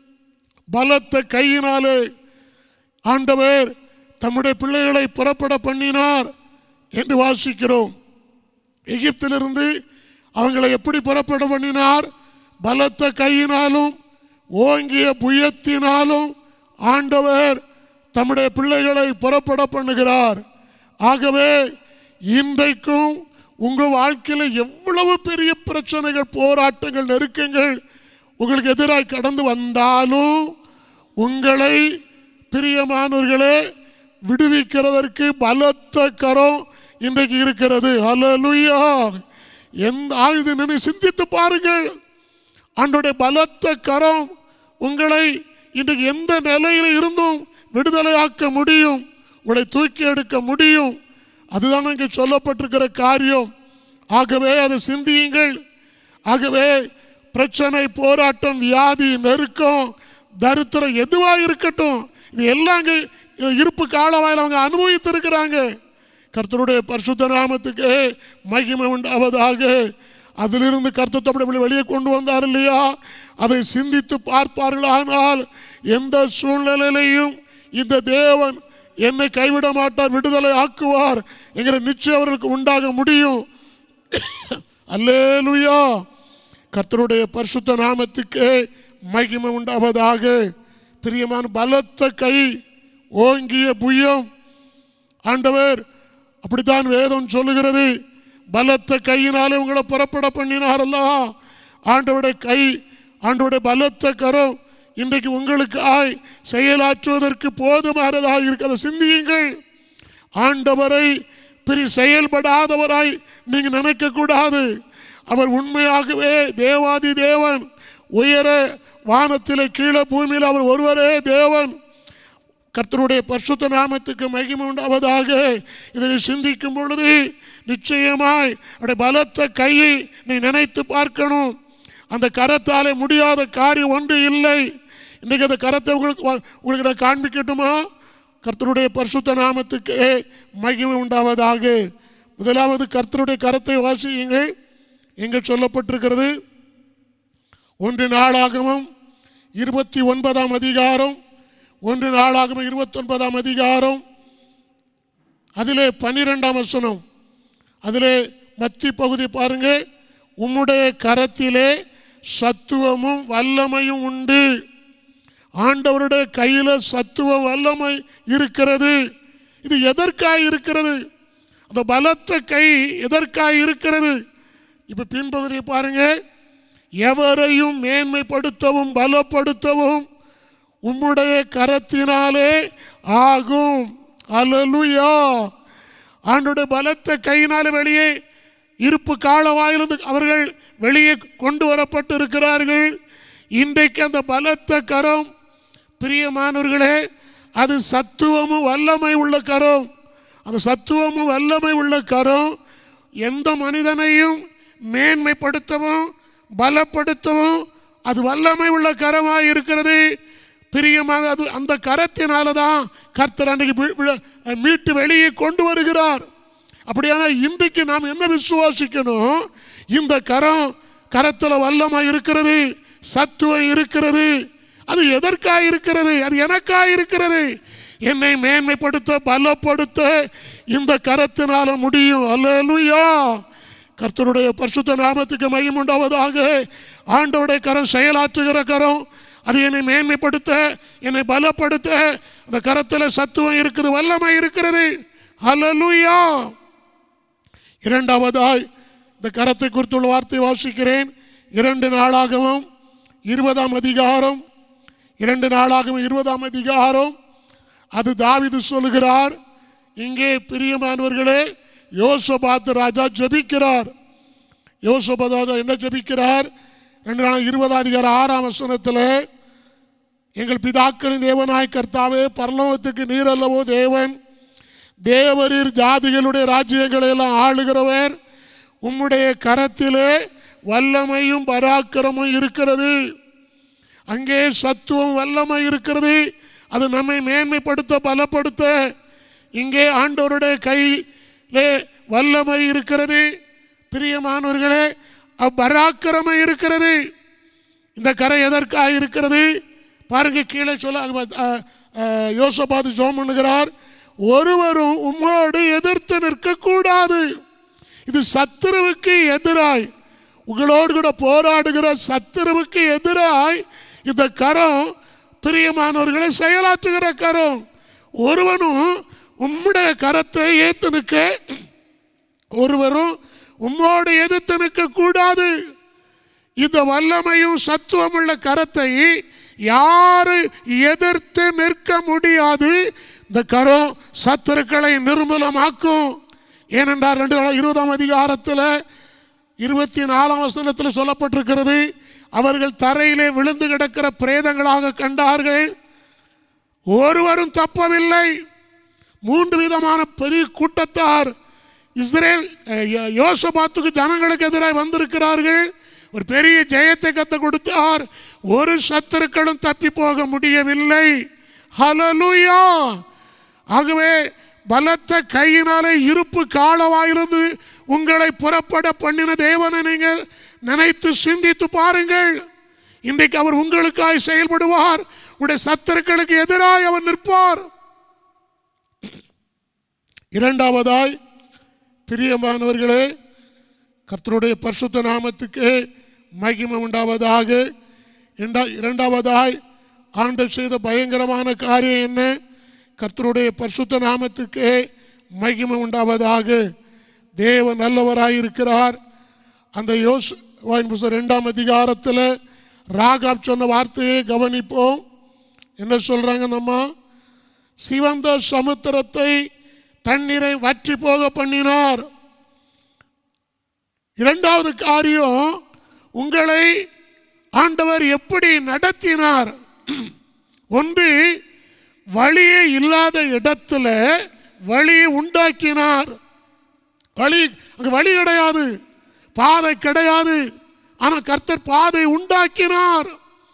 பலத்த கையினாலே ஆண்டவர் தம்முடைய பிள்ளைகளை புறப்பட பண்ணினார் என்று வாசிக்கிறோம் எகிப்திலிருந்து அவங்களை எப்படி புறப்பட பண்ணினார் பலத்த கையினாலும் ஓங்கிய புயத்தினாலும் ஆண்டவர் தம்முடைய பிள்ளைகளை புறப்பட பண்ணுகிறார் ஆகவே இன்றைக்கும் உங்கள் வாழ்க்கையில் எவ்வளவு பெரிய பிரச்சனைகள் போராட்டங்கள் நெருக்கங்கள் உங்களுக்கு எதிராக கடந்து வந்தாலும் உங்களை பிரியமானவர்களே விடுவிக்கிறதற்கு பலத்த கரம் இன்றைக்கு இருக்கிறது ஹalleluya எந்த ஆயுத நினை சிந்தித்து பாருங்கள் ஆண்டோடைய பலத்த கரம் உங்களை இன்றைக்கு எந்த நிலையில் இருந்தும் விடுதலையாக்க முடியும் உங்களை தூக்கி எடுக்க முடியும் அதுதான் இங்கே சொல்லப்பட்டிருக்கிற காரியம் ஆகவே அதை சிந்தியுங்கள் ஆகவே பிரச்சனை போராட்டம் வியாதி நெருக்கம் தரித்திரம் எதுவாக இருக்கட்டும் இது எல்லாம் அங்கே இருப்பு காலவாயில் அவங்க அனுபவித்திருக்கிறாங்க கர்த்தருடைய பரிசுத்த நாமத்துக்கு மகிமை உண்டாவதாக அதிலிருந்து கர்த்தர் அப்படி வெளியே கொண்டு வந்தார் இல்லையா அதை சிந்தித்து பார்ப்பார்களானால் எந்த சூழ்நிலையிலையும் இந்த தேவன் என்னை கைவிட மாட்டார் விடுதலை ஆக்குவார் என்கிற நிச்சயம் அவர்களுக்கு உண்டாக முடியும் அல்லேலுயா கர்த்தருடைய பரிசுத்த நாமத்துக்கு மகிமை உண்டாவதாக பிரியமான பலத்த கை ஓங்கிய புயம் ஆண்டவர் அப்படித்தான் வேதம் சொல்லுகிறது பலத்த கையினாலே உங்களை புறப்பட பண்ணினாரல்ல ஆண்டவருடைய கை ஆண்டவருடைய பலத்த கரம் இன்றைக்கு உங்களுக்காய் செயலாற்றுவதற்கு போதுமானதாக இருக்கிறத சிந்தியுங்கள் ஆண்டவரை பிரி செயல்படாதவராய் நீங்க நினைக்க கூடாது அவர் உண்மையாகவே தேவாதி தேவன் உயர வானத்திலே கீழே பூமியில் அவர் ஒருவரே தேவன் கர்த்தருடைய பரிசுத்த நாமத்துக்கு மகிமை உண்டாவதாக இதனை சிந்திக்கும் பொழுது நிச்சயமாய் அவருடைய பலத்த கையை நீ நினைத்து பார்க்கணும் அந்த கரத்தாலே முடியாத காரியம் ஒன்று இல்லை இன்னைக்கு அந்த கரத்தை உங்களுக்கு வா- உங்களுக்கு நான் காண்பிக்கட்டுமா கர்த்தருடைய பரிசுத்த நாமத்துக்கு மகிமை உண்டாவதாக முதலாவது கர்த்தருடைய கரத்தை வாசியுங்கள் எங்கே சொல்லப்பட்டிருக்கிறது ஒன்று நாளாகமம் இருபத்தி ஒன்பதாம் அதிகாரம் ஒன்று நாளாகமம் இருபத்தி ஒன்பதாம் அதிகாரம் அதிலே பன்னிரெண்டாம் வசனம் அதிலே மத்தி பகுதி பாருங்க உம்முடைய கரத்திலே சத்துவமும் வல்லமையும் உண்டு ஆண்டவருடைய கையில சத்துவம் வல்லமை இருக்கிறது இது எதற்காக இருக்கிறது அந்த பலத்த கை எதற்காக இருக்கிறது இப்ப பின்பகுதியை பாருங்க எவரையும் மேன்மைப்படுத்தவும் பலப்படுத்தவும் உம்முடைய கரத்தினாலே ஆகும் அல்லேலூயா ஆண்டுடைய பலத்த கையினாலே வெளியே இருப்பு காலவாயிலிருந்து அவர்கள் வெளியே கொண்டு வரப்பட்டு இருக்கிறார்கள் இன்றைக்கு அந்த பலத்த கரம் பிரியமானவர்களே அது சத்துவமும் வல்லமை உள்ள கரம் அந்த சத்துவமும் வல்லமை உள்ள கரம் எந்த மனிதனையும் மேன்மைப்படுத்தவும் பலப்படுத்தவும் அது வல்லமை உள்ள கரமாக இருக்கிறது பிரியமாக அது அந்த கரத்தினால தான் கர்த்தர் அன்னைக்கு வி- வி- மீட்டு வெளியே கொண்டு வருகிறார் அப்படியானா இன்றைக்கு நாம் என்ன விசுவாசிக்கணும் இந்த கரம் கரத்தில் வல்லமை இருக்கிறது சத்துவம் இருக்கிறது அது எதற்காக இருக்கிறது அது எனக்காக இருக்கிறது என்னை மேன்மைப்படுத்த பலப்படுத்த இந்த கரத்தினால முடியும் அல்லேலூயா கர்த்தருடைய பரிசுத்த நாமத்துக்கு மையம் உண்டாவதாக ஆண்டவருடைய கரம் செயலாற்றுகிற கரம் அது என்னை மேன்மைப்படுத்த என்னை பலப்படுத்த அந்த கரத்தில் சத்துவம் இருக்குது வல்லமை இருக்கிறது ஹalleluya இரண்டாவதாய் இந்த கரத்தை குறித்துள்ள வார்த்தை வாசிக்கிறேன் இரண்டு நாளாகவும் இருபதாம் அதிகாரம் இரண்டு நாளாகவும் இருபதாம் அதிகாரம் அது தாவிது சொல்லுகிறார் இங்கே பிரியமானவர்களே யோசபாத் ராஜா ஜெபிக்கிறார் யோசபாத் ராஜா என்ன ஜெபிக்கிறார் ரெண்டு நாள் இருபதாம் அதிகாரம் ஆறாம் வசனத்தில் எங்கள் பிதாக்களின் தேவனாய் கர்த்தாவே பரலோகத்துக்கு நீர் அல்லவோ தேவன் தேவரீர் ஜாதிகளுடைய ராஜ்யங்களை எல்லாம் ஆளுகிறவர் உம்முடைய கரத்திலே வல்லமையும் பராக்கிரமும் இருக்கிறது அங்கே சத்துவம் வல்லமை இருக்கிறது அது நம்மை மேன்மைப்படுத்த பலப்படுத்த இங்கே ஆண்டவருடைய கையிலே வல்லமை இருக்கிறது பிரியமானவர்களே பராக்கிரமை இருக்கிறது இந்த கரை எதற்காக இருக்கிறது பாருங்க கீழே சொல்ல யோசபாது ஜோம் பண்ணுகிறார் ஒருவரும் உம்மோடு எதிர்த்து நிற்கக்கூடாது இது சத்துருவுக்கு எதிராய் உங்களோடு கூட போராடுகிற சத்துருவுக்கு எதிராய் இந்த கரம் பிரியமானவர்களை செயலாற்றுகிற கரம் ஒருவனும் உம்முடைய கரத்தை ஏத்து நிற்க ஒருவரும் உம்மோடு எதிர்த்து நிற்க கூடாது இந்த வல்லமையும் சத்துவம் உள்ள கரத்தை யாரு எதிர்த்து நிற்க முடியாது இந்த கரம் சத்துருக்களை நிர்மூலமாக்கும் ஏனென்றால் ரெண்டு நாள் இருபதாம் அதிகாரத்தில் இருபத்தி நாலாம் வசனத்தில் சொல்லப்பட்டிருக்கிறது அவர்கள் தரையிலே விழுந்து கிடக்கிற பிரேதங்களாக கண்டார்கள் ஒருவரும் தப்பவில்லை மூன்று விதமான பெரிய கூட்டத்தார் இஸ்ரேல் அஹ், யோ- யோசபாத்துக்கு ஜனங்களுக்கு எதிராக வந்திருக்கிறார்கள் ஒரு பெரிய ஜெயத்தை கத்த கொடுத்தார் ஒரு சத்துருக்களும் தப்பி போக முடியவில்லை ஹalleluya ஆகவே பலத்த கையினாலே இருப்பு காலவாயிருந்து உங்களை புறப்பட பண்ணின தேவனை நீங்கள் நினைத்து சிந்தித்து பாருங்கள் இன்றைக்கு அவர் உங்களுக்காய் செயல்படுவார் உடைய சத்துருக்களுக்கு எதிராய் அவர் நிற்பார் இரண்டாவதாய் பிரியமானவர்களே கர்த்தருடைய பரிசுத்த நாமத்துக்கு மகிமை உண்டாவதாக இரண்டா- இரண்டாவதாய் ஆண்டு செய்த பயங்கரமான காரியம் என்ன கர்த்தருடைய பரிசுத்த நாமத்துக்கு மகிமை உண்டாவதாக தேவன் நல்லவராய் இருக்கிறார் அந்த யோஸ் வாயின் புஸ்தகம் ரெண்டாம் அதிகாரத்தில் ராகாப் சொன்ன வார்த்தையை கவனிப்போம் என்ன சொல்றாங்க நம்ம சிவந்த சமுத்திரத்தை தண்ணீரை வற்றி போக பண்ணினார் இரண்டாவது காரியம் உங்களை ஆண்டவர் எப்படி நடத்தினார் ஒன்று வழியே இல்லாத இடத்துல வழியை உண்டாக்கினார் வழி அங்க வழி கிடையாது பாதை கிடையாது ஆனால் கர்த்தர் பாதை உண்டாக்கினார்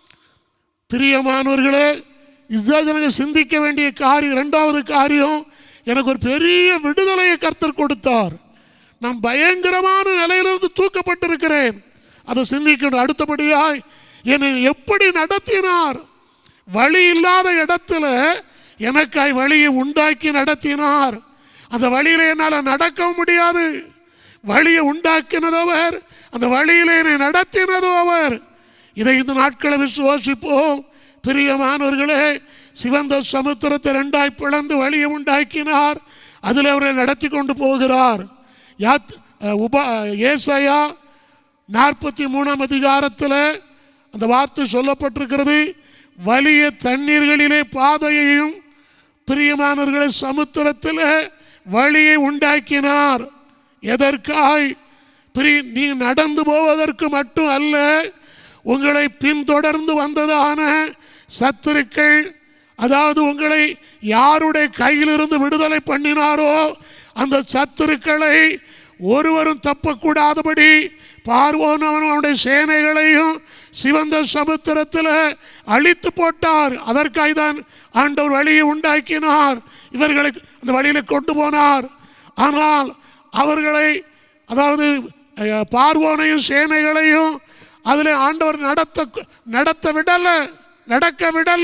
பிரியமானவர்களே இஸ்ரேல் சிந்திக்க வேண்டிய காரியம் இரண்டாவது காரியம் எனக்கு ஒரு பெரிய விடுதலையை கர்த்தர் கொடுத்தார் நான் பயங்கரமான நிலையிலிருந்து தூக்கப்பட்டிருக்கிறேன் அதை சிந்திக்கணும் அடுத்தபடியாய் என்னை எப்படி நடத்தினார் வழி இல்லாத இடத்துல எனக்காய் வழியை உண்டாக்கி நடத்தினார் அந்த வழியில என்னால் நடக்கவும் முடியாது வழியை உண்டாக்கினதவர் அந்த வழியில என்னை நடத்தினதோ அவர் இதை இந்த நாட்களை விசுவாசிப்போம் பிரியமானவர்களே சிவந்த சமுத்திரத்தை ரெண்டாய் பிளந்து வழியை உண்டாக்கினார் அதில் அவரை நடத்தி கொண்டு போகிறார் யாத் அஹ், உப ஏசாயா நாற்பத்தி மூணாம் அதிகாரத்தில் அந்த வார்த்தை சொல்லப்பட்டிருக்கிறது வலிய தண்ணீர்களிலே பாதையையும் பிரியமானவர்களை சமுத்திரத்தில் வழியை உண்டாக்கினார் எதற்காய் பிரி நீ நடந்து போவதற்கு மட்டும் அல்ல உங்களை பின்தொடர்ந்து வந்ததான சத்துருக்கள் அதாவது உங்களை யாருடைய கையிலிருந்து விடுதலை பண்ணினாரோ அந்த சத்துருக்களை ஒருவரும் தப்பக்கூடாதபடி பார்வோனவன் அவனுடைய சேனைகளையும் சிவந்த சமுத்திரத்தில் அழித்து போட்டார் அதற்காக தான் ஆண்டவர் வழியை உண்டாக்கினார் இவர்களை அந்த வழியில கொண்டு போனார் ஆனால் அவர்களை அதாவது அஹ், பார்வோனையும் சேனைகளையும் அதில் ஆண்டவர் நடத்த நடத்த விடல நடக்க விடல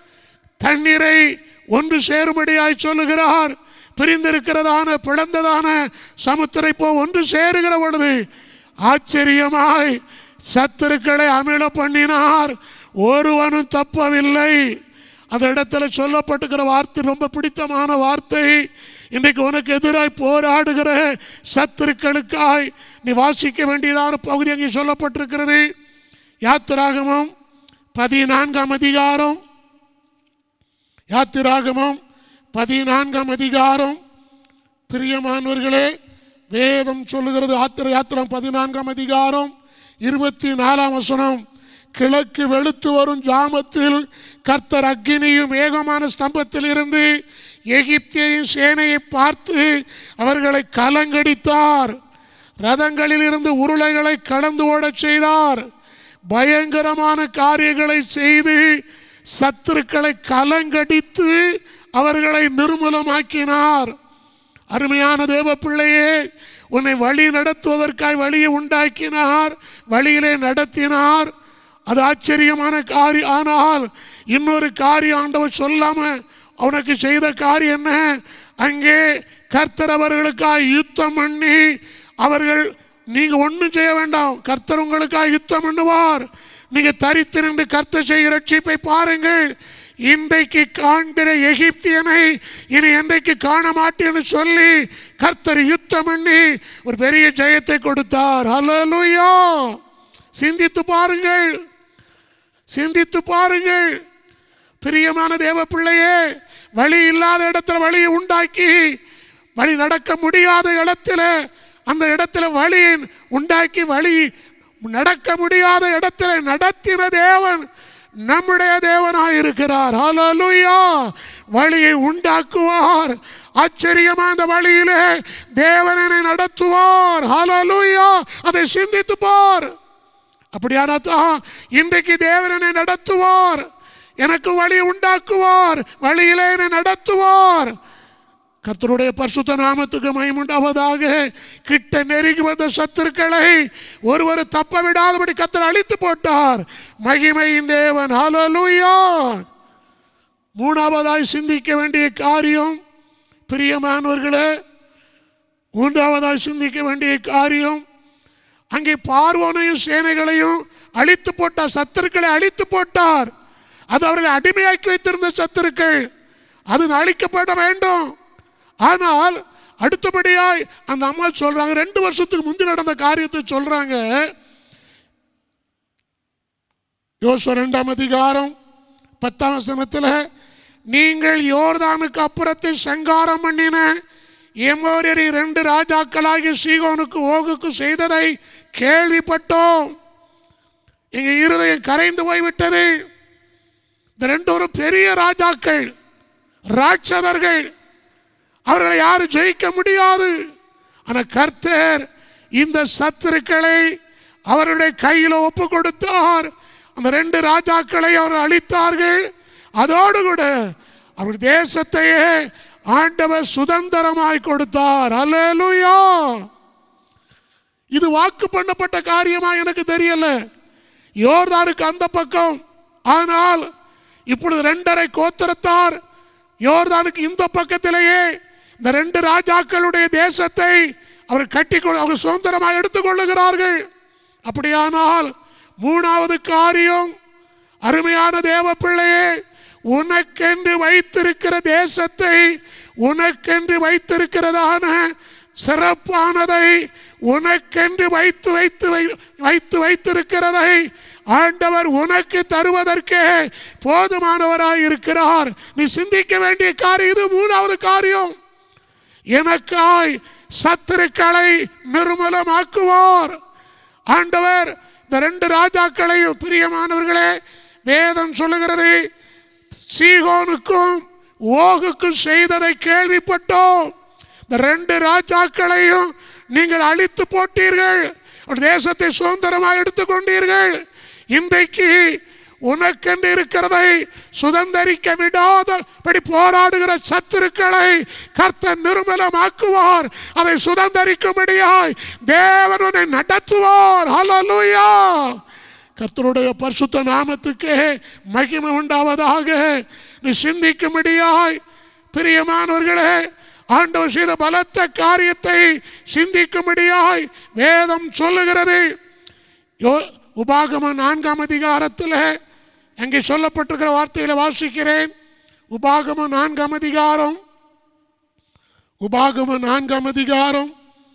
தண்ணீரை ஒன்று சேரும்படியாய் சொல்லுகிறார் பிரிந்திருக்கிறதான பிளந்ததான சமுத்திரை போ ஒன்று சேருகிற பொழுது ஆச்சரியமாய் சத்துருக்களை அமிழ பண்ணினார் ஒருவனும் தப்பவில்லை அந்த இடத்துல சொல்லப்பட்டுக்கிற வார்த்தை ரொம்ப பிடித்தமான வார்த்தை இன்றைக்கு உனக்கு எதிராய் போராடுகிற சத்துருக்களுக்காய் நீ வாசிக்க வேண்டியதான பகுதி அங்கே சொல்லப்பட்டிருக்கிறது யாத்திராகமம் பதினான்காம் அதிகாரம் யாத்திராகமம் பதினான்காம் அதிகாரம் பிரியமானவர்களே வேதம் சொல்லுகிறது ஆத்திர யாத்திரம் பதினான்காம் அதிகாரம் இருபத்தி நாலாம் வசனம் கிழக்கு வெளுத்து வரும் ஜாமத்தில் கர்த்தர் அக்கினியும் ஏகமான ஸ்தம்பத்தில் இருந்து எகிப்தியின் சேனையை பார்த்து அவர்களை கலங்கடித்தார் ரதங்களில் இருந்து உருளைகளை கடந்து ஓடச் செய்தார் பயங்கரமான காரியங்களை செய்து சத்துருக்களை கலங்கடித்து அவர்களை நிர்மூலமாக்கினார் அருமையான தேவ பிள்ளையே உன்னை வழி நடத்துவதற்காய் வழியை உண்டாக்கினார் வழியிலே நடத்தினார் அது ஆச்சரியமான காரியம் ஆனால் இன்னொரு காரியம் ஆண்டவர் சொல்லாம அவனுக்கு செய்த காரியம் என்ன அங்கே கர்த்தர் அவர்களுக்காக யுத்தம் பண்ணி அவர்கள் நீங்க ஒன்றும் செய்ய வேண்டாம் கர்த்தர் உங்களுக்காக யுத்தம் பண்ணுவார் நீங்க தரித்து நின்று கர்த்தர் செய்கிற ரட்சிப்பை பாருங்கள் இன்றைக்கு காண்கிற எகிப்தியனை இனி என்றைக்கு காண மாட்டேன்னு சொல்லி கர்த்தர் யுத்தம் பண்ணி ஒரு பெரிய ஜெயத்தை கொடுத்தார் ஹalleluya சிந்தித்து பாருங்கள் சிந்தித்து பாருங்கள் பிரியமான தேவ பிள்ளையே வழி இல்லாத இடத்துல வழியை உண்டாக்கி வழி நடக்க முடியாத இடத்துல அந்த இடத்துல வழி உண்டாக்கி வழி நடக்க முடியாத இடத்துல நடத்தின தேவன் நம்முடைய தேவனாய் இருக்கிறார் ஹalleluya வழியை உண்டாக்குவார் ஆச்சரியமா அந்த வழியிலே தேவனை நடத்துவார் ஹalleluya அதை சிந்தித்து பார் அப்படியானா தான் இன்றைக்கு தேவனை நடத்துவார் எனக்கு வழி உண்டாக்குவார் வழியிலே என்னை நடத்துவார் கர்த்தருடைய பரிசுத்த நாமத்துக்கு மயமுண்டாவதாக கிட்ட நெருங்கி வந்த சத்துருக்களை ஒருவர் தப்ப விடாதபடி கர்த்தர் அழித்து போட்டார் மகிமையின் தேவன் ஹalleluya மூணாவதாய் சிந்திக்க வேண்டிய காரியம் பிரியமானவர்களே மூன்றாவதாய் சிந்திக்க வேண்டிய காரியம் அங்கே பார்வோனையும் சேனைகளையும் அழித்து போட்டார் சத்துருக்களை அழித்து போட்டார் அது அவர்களை அடிமையாக்கி வைத்திருந்த சத்துருக்கள் அது அழிக்கப்பட வேண்டும் ஆனால் அடுத்தபடியாய் அந்த அம்மா சொல்றாங்க ரெண்டு வருஷத்துக்கு முந்தி நடந்த காரியத்தை சொல்றாங்க யோசுவா ரெண்டாம் அதிகாரம் பத்தாம் வசனத்தில் நீங்கள் யோர்தானுக்கு அப்புறத்தில் சங்காரம் பண்ணின எமோரியரி ரெண்டு ராஜாக்களாகிய சீகோனுக்கு ஓகுக்கு செய்ததை கேள்விப்பட்டோம் எங்க இருதயம் கரைந்து போய்விட்டது இந்த ரெண்டு ஒரு பெரிய ராஜாக்கள் ராட்சதர்கள் அவர்களை யாரும் ஜெயிக்க முடியாது ஆனா கர்த்தர் இந்த சத்துருக்களை அவருடைய கையில் ஒப்பு கொடுத்தார் அந்த ரெண்டு ராஜாக்களை அவர் அழித்தார்கள் அதோடு கூட அவர் தேசத்தையே ஆண்டவர் சுதந்திரமாய் கொடுத்தார் அல்லேலூயா இது வாக்கு பண்ணப்பட்ட காரியமா எனக்கு தெரியல யோர்தானுக்கு அந்த பக்கம் ஆனால் இப்பொழுது ரெண்டரை கோத்திரத்தார் யோர்தானுக்கு இந்த பக்கத்திலேயே இந்த ரெண்டு ராஜாக்களுடைய தேசத்தை அவர் கட்டி கொள்- அவர் சுதந்திரமாக எடுத்துக்கொள்ளுகிறார்கள் அப்படியானால் மூணாவது காரியம் அருமையான தேவ பிள்ளையே உனக்கென்று வைத்திருக்கிற தேசத்தை உனக்கென்று வைத்திருக்கிறதான சிறப்பானதை உனக்கென்று வைத்து வைத்து வை- வைத்து வைத்திருக்கிறதை ஆண்டவர் உனக்கு தருவதற்கே போதுமானவராய் இருக்கிறார் நீ சிந்திக்க வேண்டிய காரியம் இது மூணாவது காரியம் எனக்காய் சத்துருக்களை நிர்மூலமாக்குவார் ஆண்டவர் இந்த ரெண்டு ராஜாக்களையும் பிரியமானவர்களே வேதம் சொல்லுகிறது சீகோனுக்கும் ஓகுக்கும் செய்ததை கேள்விப்பட்டோம் இந்த ரெண்டு ராஜாக்களையும் நீங்கள் அழித்து போட்டீர்கள் ஒரு தேசத்தை சுதந்திரமாக எடுத்துக்கொண்டீர்கள் இன்றைக்கு உனக்கென்று இருக்கிறதை சுதந்திரிக்க விடாதபடி போராடுகிற சத்துருக்களை கர்த்தர் நிர்மலமாக்குவார் அதை சுதந்திரிக்கும்படியாய் தேவன் உன்னை நடத்துவார் ஹalleluya கர்த்தருடைய பரிசுத்த நாமத்துக்கே மகிமை உண்டாவதாக நீ சிந்திக்கும்படியாய் பிரியமானவர்களே ஆண்டவர் செய்த பலத்த காரியத்தை சிந்திக்கும்படியாய் வேதம் சொல்லுகிறது யோ உபாகம நான்காம் அதிகாரத்தில் அங்கே சொல்லப்பட்டிருக்கிற வார்த்தைகளை வாசிக்கிறேன் உபாகமம் நான்காம் அதிகாரம் உபாகமம் நான்காம் அதிகாரம்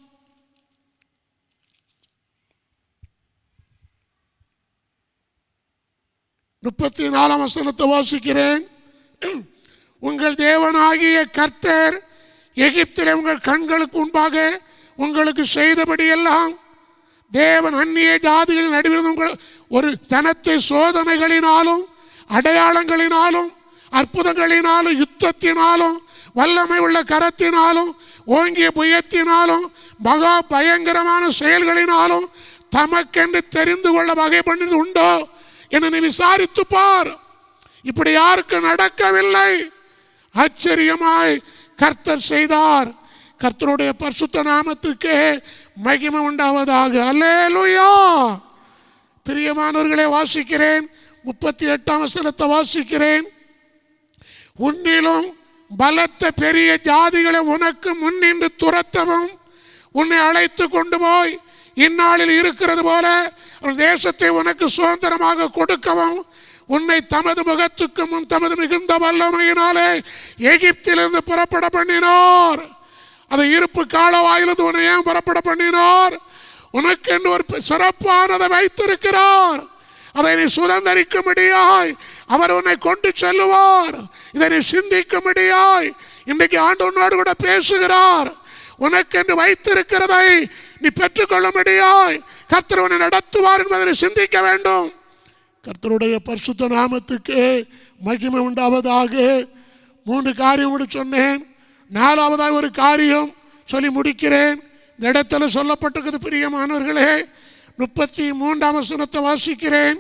முப்பத்தி நாலாம் வசனத்தை வாசிக்கிறேன் உங்கள் தேவனாகிய கர்த்தர் எகிப்தில் உங்கள் கண்களுக்கு முன்பாக உங்களுக்கு செய்தபடியெல்லாம் தேவன் அந்நிய ஜாதிகள் நடுவில் உங்கள் ஒரு தனத்தை சோதனைகளினாலும் அடையாளங்களினாலும் அற்புதங்களினாலும் யுத்தத்தினாலும் வல்லமை உள்ள கரத்தினாலும் ஓங்கிய புயத்தினாலும் மகா பயங்கரமான செயல்களினாலும் தமக்கென்று தெரிந்து கொள்ள வகை பண்ணது உண்டோ என நீ விசாரித்து பார் இப்படி யாருக்கு நடக்கவில்லை ஆச்சரியமாய் கர்த்தர் செய்தார் கர்த்தருடைய பரிசுத்த நாமத்துக்கே மகிமை உண்டாவதாக அல்லேலூயா பிரியமானவர்களே வாசிக்கிறேன் முப்பத்தி எட்டாம் வசனத்தை வாசிக்கிறேன் உன்னிலும் பலத்த பெரிய ஜாதிகளை உனக்கு முன்னின்று துரத்தவும் உன்னை அழைத்து கொண்டு போய் இந்நாளில் இருக்கிறது போல ஒரு தேசத்தை உனக்கு சுதந்திரமாக கொடுக்கவும் உன்னை தமது முகத்துக்கு முன் தமது மிகுந்த வல்லமையினாலே எகிப்திலிருந்து புறப்பட பண்ணினார் அது இருப்பு காலவாயிலிருந்து உன்னை ஏன் புறப்பட பண்ணினார் உனக்கு என்று ஒரு சிறப்பானதை வைத்திருக்கிறார் அதை நீ சுதந்திரிக்கும்படியாய் அவர் உன்னை கொண்டு செல்லுவார் இதை நீ சிந்திக்கும்படியாய் இன்றைக்கு ஆண்டு உன்னோடு கூட பேசுகிறார் உனக்கு என்று வைத்திருக்கிறதை நீ பெற்றுக்கொள்ளும்படியாய் கர்த்தர் உன்னை நடத்துவார் என்பதை நீ சிந்திக்க வேண்டும் கர்த்தருடைய பரிசுத்த நாமத்துக்கு மகிமை உண்டாவதாக மூன்று காரியம் கூட சொன்னேன் நாலாவதாக ஒரு காரியம் சொல்லி முடிக்கிறேன் இந்த இடத்துல சொல்லப்பட்டிருக்கிறது பிரியமானவர்களே முப்பத்தி மூன்றாம் வசனத்தை வாசிக்கிறேன்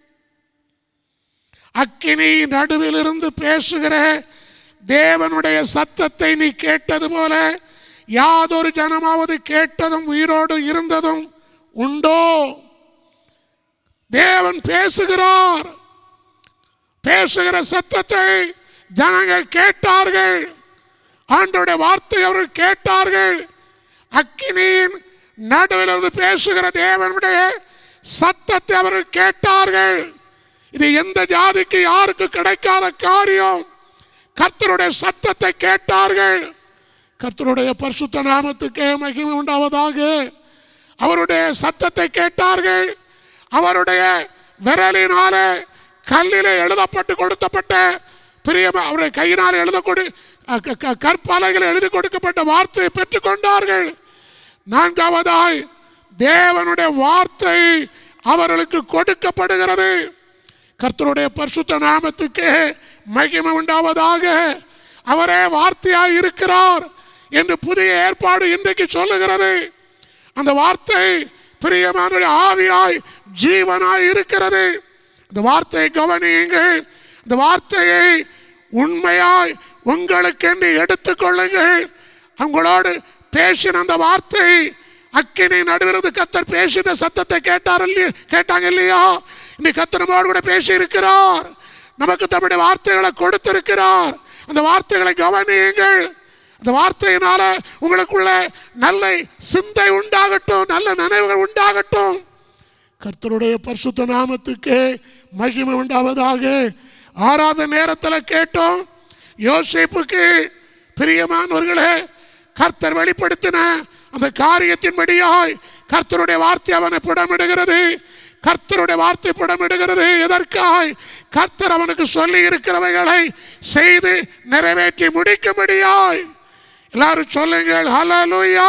அக்கினி நடுவில் இருந்து பேசுகிற தேவனுடைய சத்தத்தை நீ கேட்டது போல யாதொரு ஜனமாவது கேட்டதும் உயிரோடு இருந்ததும் உண்டோ தேவன் பேசுகிறார் பேசுகிற சத்தத்தை ஜனங்கள் கேட்டார்கள் ஆண்டோடைய வார்த்தை அவர்கள் கேட்டார்கள் அக்கினியின் நடுவில் இருந்து பேசுகிற தேவனுடைய சத்தத்தை அவர்கள் கேட்டார்கள் இது எந்த ஜாதிக்கு யாருக்கு கிடைக்காத காரியம் கர்த்தருடைய சத்தத்தை கேட்டார்கள் கர்த்தருடைய பரிசுத்த நாமத்துக்கே மகிமை உண்டாவதாக அவருடைய சத்தத்தை கேட்டார்கள் அவருடைய விரலினாலே கல்லிலே எழுதப்பட்டு கொடுத்தப்பட்ட பிரியமா அவருடைய கையினால் எழுத கொடு க- க- கற்பாலைகள் எழுதி கொடுக்கப்பட்ட வார்த்தையை பெற்றுக்கொண்டார்கள் நான்காவதாய் தேவனுடைய வார்த்தை அவர்களுக்கு கொடுக்கப்படுகிறது கர்த்தருடைய பரிசுத்த நாமத்துக்கு மகிமை உண்டாவதாக அவரே வார்த்தையாய் இருக்கிறார் என்று புதிய ஏற்பாடு இன்றைக்கு சொல்லுகிறது அந்த வார்த்தை பிரியமான ஆவியாய் ஜீவனாய் இருக்கிறது இந்த வார்த்தையை கவனியுங்கள் இந்த வார்த்தையை உண்மையாய் உங்களுக்கென்று எடுத்துக்கொள்ளுங்கள் உங்களோடு பேசின அந்த வார்த்தை அக்கினி நடுவிருந்து கத்தர் பேசின சத்தத்தை கேட்டார் இல்லையா கேட்டாங்க இல்லையா இன்னைக்கு கத்தர் கூட பேசி இருக்கிறார் நமக்கு தம்முடைய வார்த்தைகளை கொடுத்திருக்கிறார் அந்த வார்த்தைகளை கவனியுங்கள் அந்த வார்த்தையினால உங்களுக்குள்ள நல்ல சிந்தை உண்டாகட்டும் நல்ல நினைவுகள் உண்டாகட்டும் கர்த்தருடைய பரிசுத்த நாமத்துக்கு மகிமை உண்டாவதாக ஆறாத நேரத்தில் கேட்டோம் யோசிப்புக்கு பிரியமானவர்களே கர்த்தர் வெளிப்படுத்தின அந்த காரியத்தின்படியாய் கர்த்தருடைய வார்த்தை அவனை புடமிடுகிறது கர்த்தருடைய வார்த்தை புடமிடுகிறது எதற்காய் கர்த்தர் அவனுக்கு சொல்லி இருக்கிறவைகளை செய்து நிறைவேற்றி முடிக்கும்படியாய் எல்லாரும் சொல்லுங்கள் ஹalleluya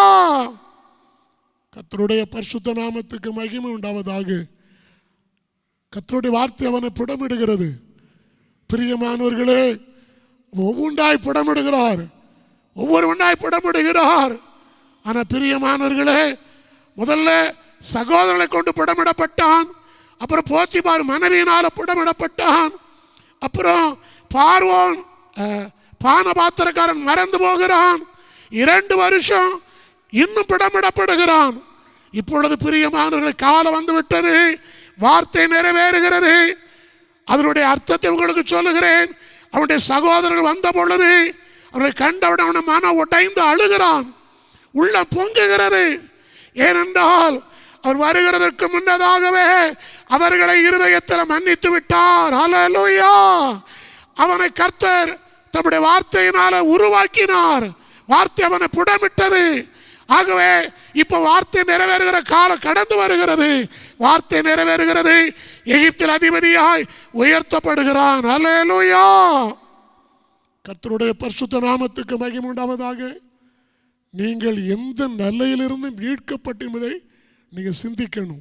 கர்த்தருடைய பரிசுத்த நாமத்துக்கு மகிமை உண்டாவதாக கர்த்தருடைய வார்த்தை அவனை புடமிடுகிறது பிரியமானவர்களே ஒவ்வொன்றாய் புடமிடுகிறார் ஒவ்வொரு ஒன்றாய் புடமிடுகிறார் ஆனால் பிரியமானவர்களே முதல்ல சகோதரர்களை கொண்டு புடமிடப்பட்டான் அப்புறம் போத்திபார் மனைவியினால புடமிடப்பட்டான் அப்புறம் பார்வோன் அஹ், பானபாத்திரக்காரன் மறந்து போகிறான் இரண்டு வருஷம் இன்னும் பிடமிடப்படுகிறான் இப்பொழுது பிரியமானவர்கள் காலம் வந்து விட்டது வார்த்தை நிறைவேறுகிறது அதனுடைய அர்த்தத்தை உங்களுக்கு சொல்லுகிறேன் அவனுடைய சகோதரர்கள் வந்த பொழுது அவரை கண்டவுடன் அவனை மன உடைந்து அழுகிறான் உள்ள பொங்குகிறது ஏனென்றால் அவர் வருகிறதற்கு முன்னதாகவே அவர்களை இருதயத்தில் மன்னித்து விட்டார் ஹalleluya அவனை கர்த்தர் தம்முடைய வார்த்தையினால உருவாக்கினார் வார்த்தை அவனை புடமிட்டது ஆகவே இப்ப வார்த்தை நிறைவேறுகிற காலம் கடந்து வருகிறது வார்த்தை நிறைவேறுகிறது எகிப்தில் அதிபதியாய் உயர்த்தப்படுகிறான் ஹalleluya கர்த்தருடைய பரிசுத்த நாமத்துக்கு மகிமை உண்டாவதாக நீங்கள் எந்த நிலையிலிருந்து மீட்கப்பட்டு என்பதை நீங்க சிந்திக்கணும்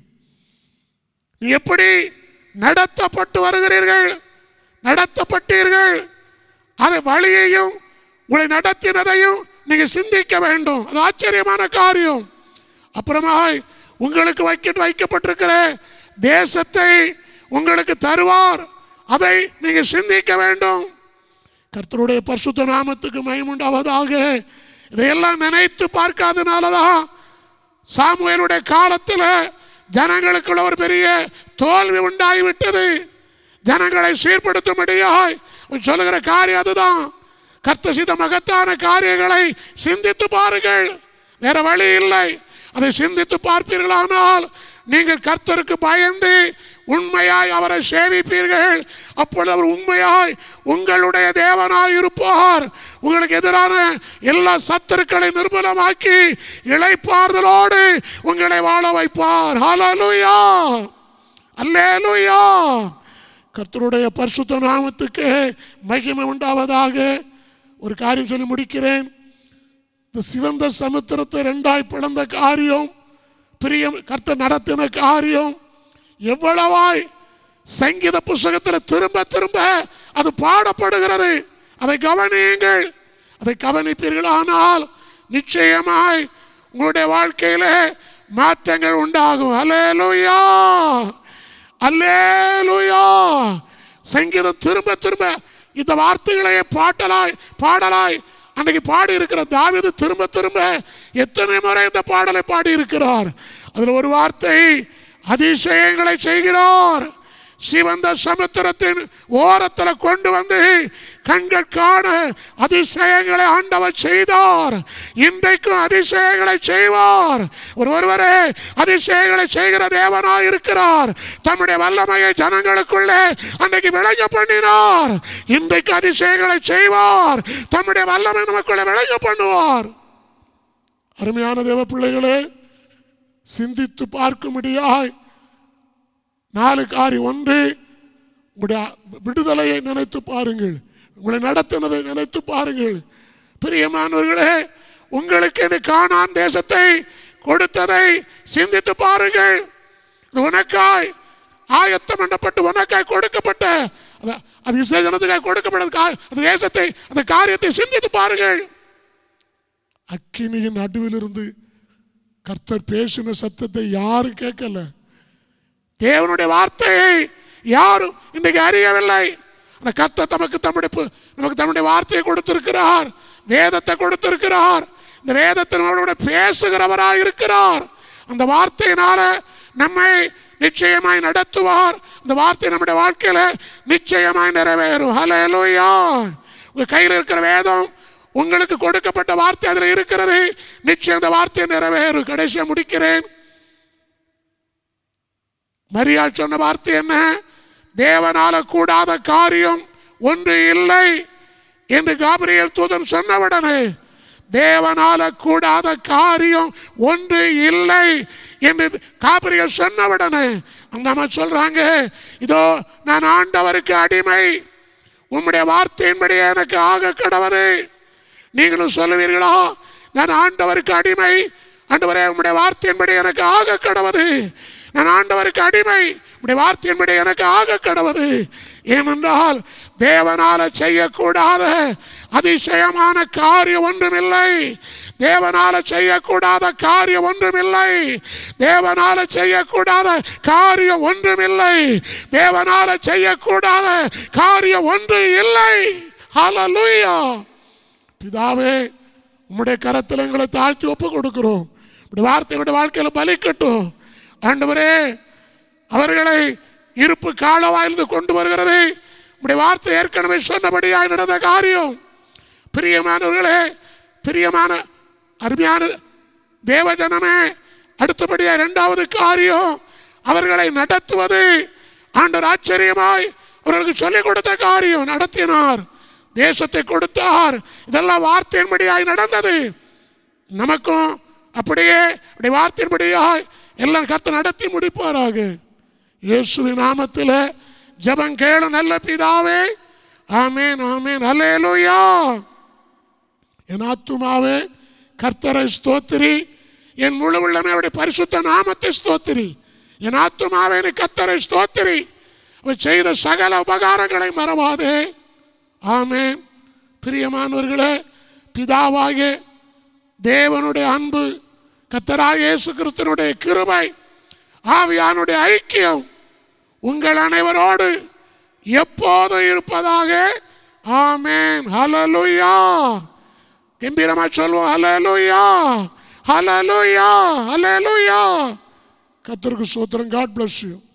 நீ எப்படி நடத்தப்பட்டு வருகிறீர்கள் நடத்தப்பட்டீர்கள் அது வழியையும் உங்களை நடத்தினதையும் நீங்க சிந்திக்க வேண்டும் அது ஆச்சரியமான காரியம் அப்புறமாய் உங்களுக்கு வைக்க வைக்கப்பட்டிருக்கிற தேசத்தை உங்களுக்கு தருவார் அதை நீங்க சிந்திக்க வேண்டும் கர்த்தருடைய பரிசுத்த நாமத்துக்கு மயமுண்டாவதாக இதையெல்லாம் நினைத்து பார்க்காதனாலதான் சாமுவேலுடைய காலத்தில் ஜனங்களுக்குள்ள ஒரு பெரிய தோல்வி உண்டாகிவிட்டது ஜனங்களை சீர்படுத்தும்படியாய் அவன் சொல்லுகிற காரியம் அதுதான் கர்த்த செய்த மகத்தான காரியங்களை சிந்தித்து பாருங்கள் வேற வழி இல்லை அதை சிந்தித்து பார்ப்பீர்களானால் நீங்கள் கர்த்தருக்கு பயந்து உண்மையாய் அவரை சேவிப்பீர்கள் அப்பொழுது அவர் உண்மையாய் உங்களுடைய தேவனாய் இருப்பார் உங்களுக்கு எதிரான எல்லா சத்துருக்களை நிர்மூலமாக்கி இளைப்பாறுதலோடு உங்களை வாழ வைப்பார் ஹalleluya அல்லேலூயா கர்த்தருடைய பரிசுத்த நாமத்துக்கு மகிமை உண்டாவதாக ஒரு காரியம் சொல்லி முடிக்கிறேன் இந்த சிவந்த சமுத்திரத்தை ரெண்டாய் பிளந்த காரியம் பிரியம் கர்த்தர் நடத்தின காரியம் எவ்வளவாய் சங்கீத புஸ்தகத்தில் திரும்ப திரும்ப அது பாடப்படுகிறது அதை கவனியுங்கள் அதை கவனிப்பீர்களானால் நிச்சயமாய் உங்களுடைய வாழ்க்கையில மாற்றங்கள் உண்டாகும் அல்லேலூயா அல்லேலூயா சங்கீதம் திரும்ப திரும்ப இந்த வார்த்தைகளை பாட்டலாய் பாடலாய் அன்னைக்கு பாடி இருக்கிற தாவீது திரும்ப திரும்ப எத்தனை முறை இந்த பாடலை பாடி இருக்கிறார் அதுல ஒரு வார்த்தை அதிசயங்களை செய்கிறார் சிவந்த சமுத்திரத்தின் ஓரத்தில் கொண்டு வந்து கண்கள் காண அதிசயங்களை ஆண்டவர் செய்தார் இன்றைக்கும் அதிசயங்களை செய்வார் ஒரு ஒருவரே அதிசயங்களை செய்கிற தேவனாய் இருக்கிறார் தம்முடைய வல்லமையை ஜனங்களுக்குள்ளே அன்றைக்கு விளங்க பண்ணினார் இன்றைக்கு அதிசயங்களை செய்வார் தம்முடைய வல்லமை நமக்குள்ளே விளங்க பண்ணுவார் அருமையான தேவ பிள்ளைகளே சிந்தித்து பார்க்கும்படியாய் நாலு காரி ஒன்று உங்களுடைய விடுதலையை நினைத்து பாருங்கள் உங்களை நடத்தினதை நினைத்து பாருங்கள் பிரியமானவர்களே உங்களுக்கு என்று காணான் தேசத்தை கொடுத்ததை சிந்தித்து பாருங்கள் இது உனக்காய் ஆயத்தம் பண்ணப்பட்டு உனக்காய் கொடுக்கப்பட்ட அது- அது இசைஜனத்துக்காய் கொடுக்கப்பட்ட கா- அந்த தேசத்தை அந்த காரியத்தை சிந்தித்து பாருங்கள் அக்கினியின் நடுவிலிருந்து கர்த்தர் பேசின சத்தத்தை யாரும் கேட்கல தேவனுடைய வார்த்தையை யாரும் இன்றைக்கு அறியவில்லை ஆனால் கர்த்தர் தமக்கு தம்முடைய பு- நமக்கு தம்முடைய வார்த்தையை கொடுத்திருக்கிறார் வேதத்தை கொடுத்திருக்கிறார் இந்த வேதத்தை நம்மளோட பேசுகிறவராய் இருக்கிறார் அந்த வார்த்தையினால நம்மை நிச்சயமாய் நடத்துவார் அந்த வார்த்தை நம்முடைய வாழ்க்கையில நிச்சயமாய் நிறைவேறும் ஹalleluya உங்க கையில் இருக்கிற வேதம் உங்களுக்கு கொடுக்கப்பட்ட வார்த்தை அதில் இருக்கிறது நிச்சயம் அந்த வார்த்தை நிறைவேறும் கடைசியா முடிக்கிறேன் மரியாள் சொன்ன வார்த்தை என்ன தேவனால கூடாத காரியம் ஒன்று இல்லை என்று காபிரியல் தூதன் சொன்னவுடனே தேவனால கூடாத காரியம் ஒன்று இல்லை என்று காபிரியல் சொன்னவுடனே அந்த அம்மா சொல்றாங்க இதோ நான் ஆண்டவருக்கு அடிமை உம்முடைய வார்த்தையின்படி எனக்கு ஆக கடவுது நீங்களும் சொல்லுவீர்களா நான் ஆண்டவருக்கு அடிமை ஆண்டவரே உம்முடைய வார்த்தையின்படி எனக்கு ஆக கடவுது நான் ஆண்டவருக்கு அடிமை உம்முடைய வார்த்தையின்படி எனக்கு ஆக கடவுது ஏனென்றால் தேவனால செய்யக்கூடாத அதிசயமான காரியம் ஒன்றுமில்லை தேவனால செய்யக்கூடாத காரியம் ஒன்றுமில்லை தேவனால செய்யக்கூடாத காரியம் ஒன்றுமில்லை தேவனால செய்யக்கூடாத காரியம் ஒன்று இல்லை ஹalleluya பிதாவே உம்முடைய கரத்தில் எங்களை தாழ்த்தி ஒப்பு கொடுக்கிறோம் உடைய வார்த்தை என்னுடைய வாழ்க்கையில் பலிக்கட்டும் ஆண்டவரே அவர்களை இருப்பு காலவாயிலிருந்து கொண்டு வருகிறது உடைய வார்த்தை ஏற்கனவே சொன்னபடியாய் நடந்த காரியம் பிரியமானவர்களே பிரியமான அருமையான தேவஜனமே அடுத்தபடியா இரண்டாவது காரியம் அவர்களை நடத்துவது ஆண்டவர் ஆச்சரியமாய் அவர்களுக்கு சொல்லிக் கொடுத்த காரியம் நடத்தினார் தேசத்தை கொடுத்தார் இதெல்லாம் வார்த்தையின்படியாய் நடந்தது நமக்கும் அப்படியே அப்படி வார்த்தையின்படியாய் எல்லாம் கர்த்தர் நடத்தி முடிப்பாராக இயேசுவின் நாமத்தில் ஜெபம் கேளு நல்ல பிதாவே ஆமேன் ஆமேன் அல்லேலூயா என் ஆத்துமாவே கர்த்தரை ஸ்தோத்திரி என் முழு உள்ளமே அவருடைய பரிசுத்த நாமத்தை ஸ்தோத்திரி என் ஆத்துமாவே நீ கர்த்தரை ஸ்தோத்திரி அவர் செய்த சகல உபகாரங்களை மறவாதே ஆமேன் பிரியமானவர்களே பிதாவாகிய தேவனுடைய அன்பு கத்தராக இயேசு கிறிஸ்தனுடைய கிருபை ஆவியானுடைய ஐக்கியம் உங்கள் அனைவரோடு எப்போதும் இருப்பதாக ஆமேன் ஹalleluya கம்பீரமா சொல்வோம் ஹalleluya ஹalleluya ஹalleluya கர்த்தருக்கு சோத்திரம் காட் bless you